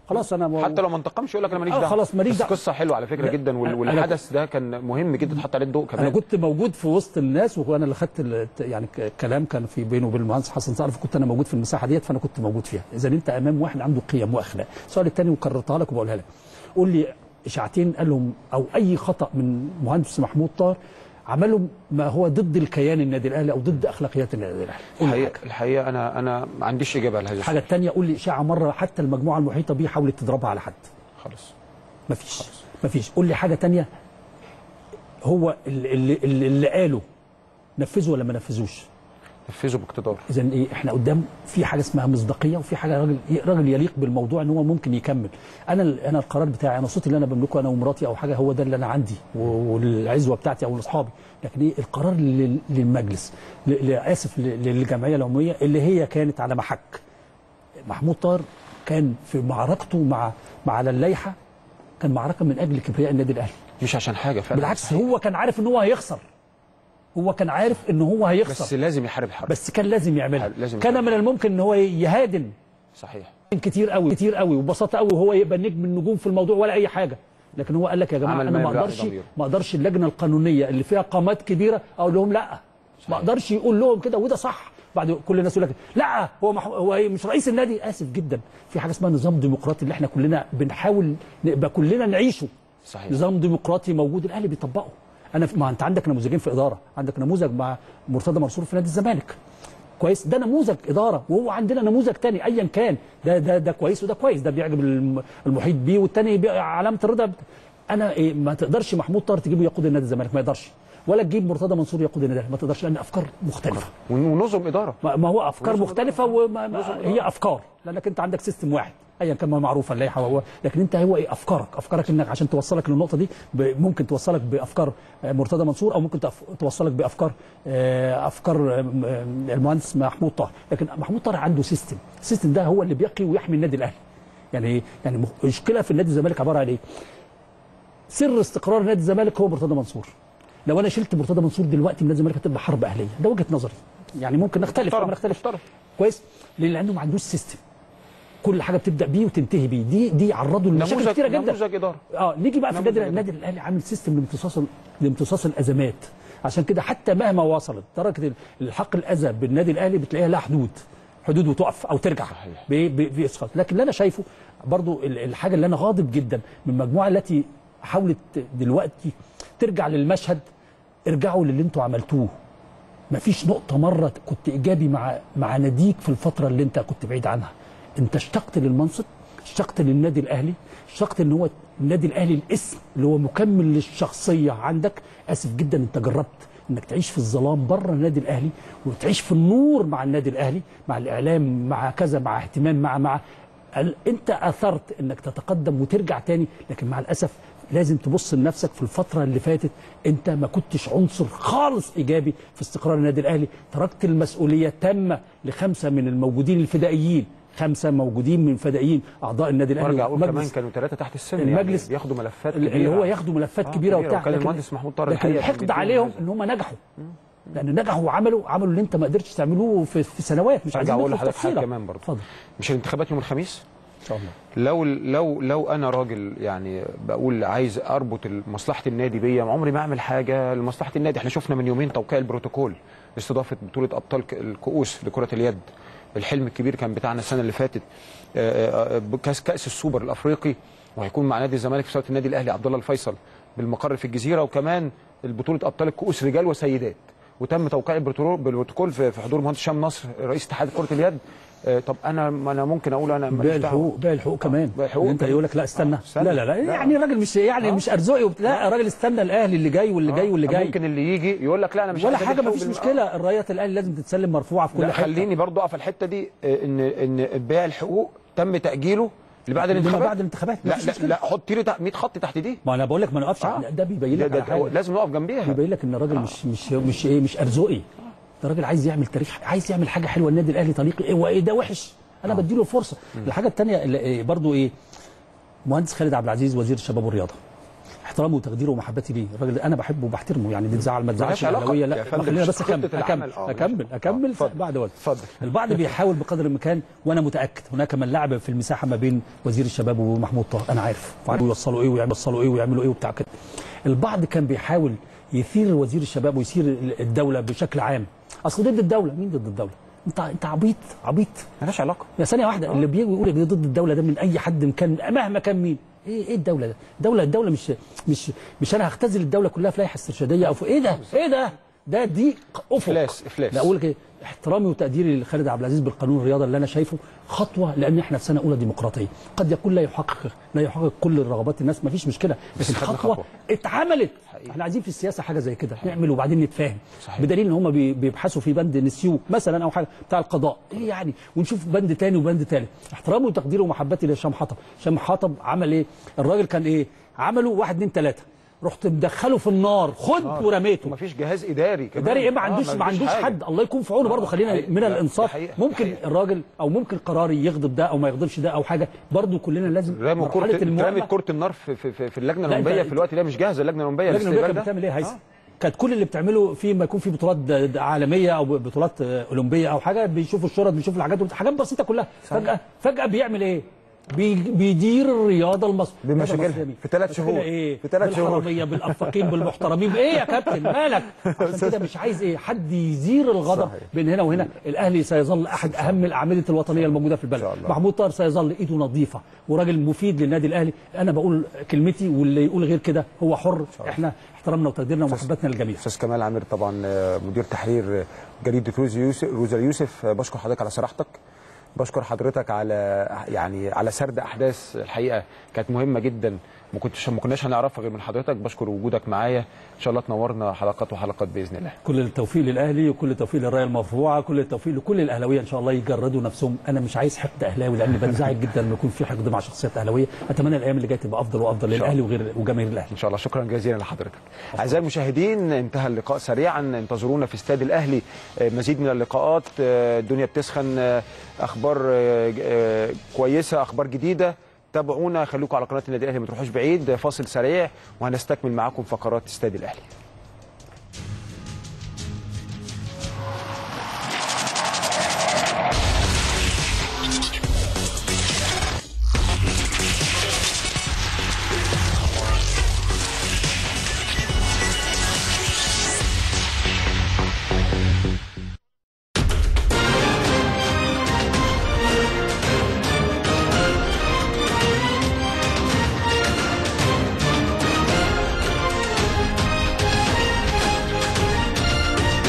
خلاص انا حتى لو ما انتقمش يقول لك انا ماليش آه، دعوه خلاص ماليش بس دعوة. قصه حلوه على فكره لا، جدا وال- أنا- والحدث ده كان مهم جدا تحط عليه الضوء انا كمان كنت موجود في وسط الناس وانا اللي خدت ال- يعني ك- كلام كان في بينه وبين المهندس حسن صقر فكنت انا موجود في المساحه ديت فانا كنت موجود فيها اذا انت امام واحد عنده قيم واخلاق السؤال الثاني وكررتها لك وبقولها لك قول لي اشاعتين قالهم او اي خطا من مهندس محمود طاهر عملهم ما هو ضد الكيان النادي الاهلي او ضد اخلاقيات النادي الاهلي قول لي الحقيقه الحقيقه انا انا ما عنديش اجابه لهذا الحاجه السؤال الثانيه قول لي اشاعه مره حتى المجموعه المحيطه بيه حاولت تضربها على حد خلاص مفيش مفيش قول لي حاجه تانية هو اللي, اللي, اللي قاله نفذه ولا ما نفذوش نفذه باقتدار اذا ايه احنا قدام في حاجه اسمها مصداقيه وفي حاجه راجل راجل يليق بالموضوع ان هو ممكن يكمل انا ال- انا القرار بتاعي انا صوتي اللي انا بملكه انا ومراتي او حاجه هو ده اللي انا عندي و- والعزوه بتاعتي او لاصحابي لكن ايه القرار لل- للمجلس ل- ل- اسف ل- للجمعيه العموميه اللي هي كانت على محك محمود طاهر كان في معركته مع مع على اللائحه كان معركه من اجل كبرياء النادي الاهلي مش عشان حاجه فعلا بالعكس صحيح. هو كان عارف ان هو هيخسر هو كان عارف ان هو هيخسر بس لازم يحارب حرب بس كان لازم يعملها لازم كان من الممكن ان هو يهادن صحيح كتير قوي كتير قوي وببساطه قوي وهو يبقى نجم النجوم في الموضوع ولا اي حاجه لكن هو قال لك يا جماعه عمل انا ما ما يرضي اقدرش ضميره. ما اقدرش اللجنه القانونيه اللي فيها قامات كبيره اقول لهم لا ما اقدرش يقول لهم كده وده صح بعد كل الناس يقول لك لا هو مح... هو إيه مش رئيس النادي اسف جدا في حاجه اسمها نظام ديمقراطي اللي احنا كلنا بنحاول نبقى كلنا نعيشه صحيح نظام ديمقراطي موجود الاهلي بيطبقه انا في... ما انت عندك نموذجين في اداره عندك نموذج مع مرتضى منصور في نادي الزمالك كويس ده نموذج اداره وهو عندنا نموذج تاني ايا كان ده ده ده كويس وده كويس ده بيعجب الم- المحيط بيه والتاني بي- علامه الرضا بت- انا إيه ما تقدرش محمود طاهر تجيبه يقود النادي الزمالك ما يقدرش ولا تجيب مرتضى منصور يقود النادي الأهلي، ما تقدرش لان افكار مختلفه ونظم اداره ما ما هو افكار ونظم مختلفه وما ما هي افكار لانك انت عندك سيستم واحد ايا كان ما معروفه اللائحه وهو لكن انت هو ايه افكارك افكارك انك عشان توصلك للنقطه دي ب- ممكن توصلك بافكار آه، مرتضى منصور او ممكن تف- توصلك بافكار آه، افكار آه، م- آه، المهندس محمود طاهر لكن محمود طاهر عنده سيستم السيستم ده هو اللي بيقي ويحمي النادي الاهلي يعني ايه يعني مخ- المشكله في النادي الزمالك عباره عن ايه سر استقرار نادي الزمالك هو مرتضى منصور لو انا شلت مرتضى منصور دلوقتي من نادي الزمالك هتبقى حرب اهليه ده وجهه نظري يعني ممكن نختلف أو محترم، ما نختلفش محترم. كويس لان لانه ما عندوش سيستم كل حاجه بتبدا بيه وتنتهي بيه دي دي عرضوا لمشاكل نموذج كتيره جدا نموذج اداره اه نيجي بقى في نموذج النادي النادي الاهلي عامل سيستم لامتصاص لامتصاص الازمات عشان كده حتى مهما وصلت درجه الحق الاذى بالنادي الاهلي بتلاقيها لها حدود حدود وتقف او ترجع صحيح. بي- بي- بيسقط لكن اللي انا شايفه برضو ال- الحاجه اللي انا غاضب جدا من المجموعه التي حاولت دلوقتي ترجع للمشهد ارجعوا للي انتوا عملتوه مفيش نقطة مرة كنت إيجابي مع مع ناديك في الفترة اللي أنت كنت بعيد عنها. أنت اشتقت للمنصب، اشتقت للنادي الأهلي، اشتقت إن هو النادي الأهلي الاسم اللي هو مكمل للشخصية عندك، آسف جدا أنت جربت إنك تعيش في الظلام بره النادي الأهلي وتعيش في النور مع النادي الأهلي، مع الإعلام، مع كذا، مع اهتمام، مع مع ال- أنت أثرت إنك تتقدم وترجع تاني، لكن مع الأسف لازم تبص لنفسك في الفترة اللي فاتت انت ما كنتش عنصر خالص ايجابي في استقرار النادي الاهلي تركت المسؤولية تامة لخمسة من الموجودين الفدائيين خمسة موجودين من فدائيين اعضاء النادي الاهلي وارجع اقول كمان مجلس كانوا ثلاثه تحت السن المجلس يعني بياخدوا ملفات اللي كبيره هو ياخدوا ملفات آه، كبيرة كبيرة. وبتاع وكان لكن- المهندس محمود طاهر لكن الحقيقة الحقد بيديهم عليهم هذا. ان هم نجحوا لان نجحوا وعملوا عملوا اللي انت ما قدرتش تعملوه في, في سنوات مش ارجع عايزين اقول ندخل في لحضرتك حاجه تفصيلة. كمان برضه اتفضل مش الانتخابات يوم الخميس ان شاء الله لو لو لو انا راجل يعني بقول عايز اربط مصلحه النادي بيا عمري ما اعمل حاجه لمصلحه النادي احنا شفنا من يومين توقيع البروتوكول لاستضافه بطوله ابطال ك- الكؤوس لكره اليد الحلم الكبير كان بتاعنا السنه اللي فاتت آه، آه، كاس كاس السوبر الافريقي وهيكون مع نادي الزمالك في صاله النادي الاهلي عبد الله الفيصل بالمقر في الجزيره وكمان البطوله ابطال الكؤوس رجال وسيدات وتم توقيع البروتوكول بالبروتوكول في في حضور مهندس هشام نصر رئيس اتحاد كره اليد آه، طب انا ما انا ممكن اقول انا باقي ماليش دعوة. الحقوق باقي الحقوق كمان باقي الحقوق انت كمان. يقول لك لا استنى آه، استنى. لا لا لا لا. يعني الراجل مش يعني آه. مش ارزقي وبت... لا الراجل استنى الاهلي اللي جاي واللي جاي واللي جاي ممكن اللي يجي يقول لك لا انا مش ولا عايز حاجه أدي ما فيش حقوق مشكله الرايه الاهلي لازم تتسلم مرفوعه في كل لا حته خليني برضو اقف على الحته دي آه، ان ان بيع الحقوق تم تاجيله لبعد لما الانتخابات بعد الانتخابات لا مفيش لا مشكلة. لا حط لي تحت- 100 خط تحت دي ما انا بقول لك ما نقفش آه. على- ده بيبين ده لك ده على حاجه لازم نقف جنبيها بيبين لك ان الراجل مش مش مش ايه مش ارزقي ده راجل عايز يعمل تاريخ عايز يعمل حاجه حلوه النادي الاهلي طريق ايه وايه ده وحش انا بديله فرصه الحاجه الثانيه اللي إيه برضو ايه مهندس خالد عبد العزيز وزير الشباب والرياضه احترامه وتقديره ومحبتي ليه الراجل ده انا بحبه وبحترمه يعني دي تزعل ما تزعلش ملهاش علاقة. الاهلاويه يا لا فندم، خلينا مش بس اكمل خطة اكمل العمل. آه، اكمل ماشي. اكمل آه، اتفضل. بعد وقت اتفضل. البعض بيحاول بقدر الامكان وانا متاكد هناك من لعب في المساحه ما بين وزير الشباب ومحمود طه انا عارف وعارف يوصلوا ايه ويوصلوا ايه ويعملوا ايه وبتاع كده البعض كان بيحاول يثير وزير الشباب ويثير الدوله بشكل عام اصل ضد الدوله مين ضد الدوله انت انت عبيط عبيط ملهاش علاقه يا ثانيه واحده اللي بيجي يقول إن ضد الدوله ده من اي حد كان مهما كان مين ايه ايه الدوله ده الدوله الدوله مش مش مش انا هختزل الدوله كلها في لائحه استرشاديه او في ايه ده ايه ده ده دي افق إفلاس- إفلاس. لا اقول لك ايه احترامي وتقديري لخالد عبد العزيز بالقانون الرياضه اللي انا شايفه خطوه لان احنا في سنه اولى ديمقراطيه قد يكون لا يحقق لا يحقق كل رغبات الناس ما فيش مشكله بس لكن خدنا خطوه خطوة. اتعملت حقيقي. احنا عايزين في السياسه حاجه زي كده نعمل وبعدين نتفاهم صحيح. بدليل ان هم بي- بيبحثوا في بند نسيو مثلا او حاجه بتاع القضاء ايه يعني ونشوف بند تاني وبند تالت احترامي وتقديري ومحبتي لهشام حطب هشام حطب عمل ايه الراجل كان ايه عملوا واحد اتنين تلاته رحت مدخله في النار خد ورميته ومفيش جهاز اداري كمان اداري ايه ما آه، عندوش ما مفيش عندوش حاجة. حد الله يكون في عونه برضه خلينا حقيقي. من لا، الانصاف دي حقيقة. ممكن حقيقة. الراجل او ممكن قراري يغضب ده او ما يغضبش ده او حاجه برضه كلنا لازم رموا كرة مرحله رمت المواجهه كرة النار في في في, في اللجنة لا، الأولمبية أنت- في الوقت ده مش جاهزة اللجنة الأولمبية اللجنه للاستقبال الأولمبية ده. كانت بتعمل ايه يا هيثم؟ آه. كانت كل اللي بتعمله في ما يكون في بطولات د- د- عالميه او بطولات آه، اولمبيه او حاجه بيشوفوا الشرط بيشوفوا الحاجات حاجات بسيطه كلها فجاه فجاه بيعمل ايه؟ بي بيدير الرياضه المصريه بمشاكلها في ثلاث شهور. ايه في ثلاث شهور. بالحراميه بالافاقين بالمحترمين بايه يا كابتن مالك عشان كده مش عايز ايه حد يزير الغضب صحيح. بين هنا وهنا الاهلي سيظل احد اهم الاعمده الوطنيه الموجوده في البلد شاء الله. محمود طاهر سيظل ايده نظيفه وراجل مفيد للنادي الاهلي انا بقول كلمتي واللي يقول غير كده هو حر احنا احترامنا وتقديرنا ومحبتنا للجميع استاذ كمال عامر طبعا آه، مدير تحرير آه، جريده روز يوسف روزا يوسف آه، بشكر حضرتك على صراحتك بشكر حضرتك على يعني على سرد احداث الحقيقه كانت مهمه جدا ما كنتش ما كناش هنعرفها غير من حضرتك بشكر وجودك معايا ان شاء الله تنورنا حلقات وحلقات باذن الله كل التوفيق للاهلي وكل التوفيق للرايه المرفوعه كل التوفيق لكل الاهلاويه ان شاء الله يجردوا نفسهم انا مش عايز حقد اهلاوي لان بنزعج جدا لما يكون في حقد مع شخصيات اهلاويه اتمنى الايام اللي جايه تبقى افضل وافضل شاء للاهلي وغير وجماهير الاهلي ان شاء الله شكرا جزيلا لحضرتك اعزائي المشاهدين انتهى اللقاء سريعا انتظرونا في استاد الاهلي آه، مزيد من اللقاءات آه، الدنيا بتسخن آه، اخبار آه، آه، كويسه اخبار جديده تابعونا خليكم على قناه النادي الاهلي ما تروحوش بعيد فاصل سريع وهنستكمل معاكم فقرات استاد الاهلي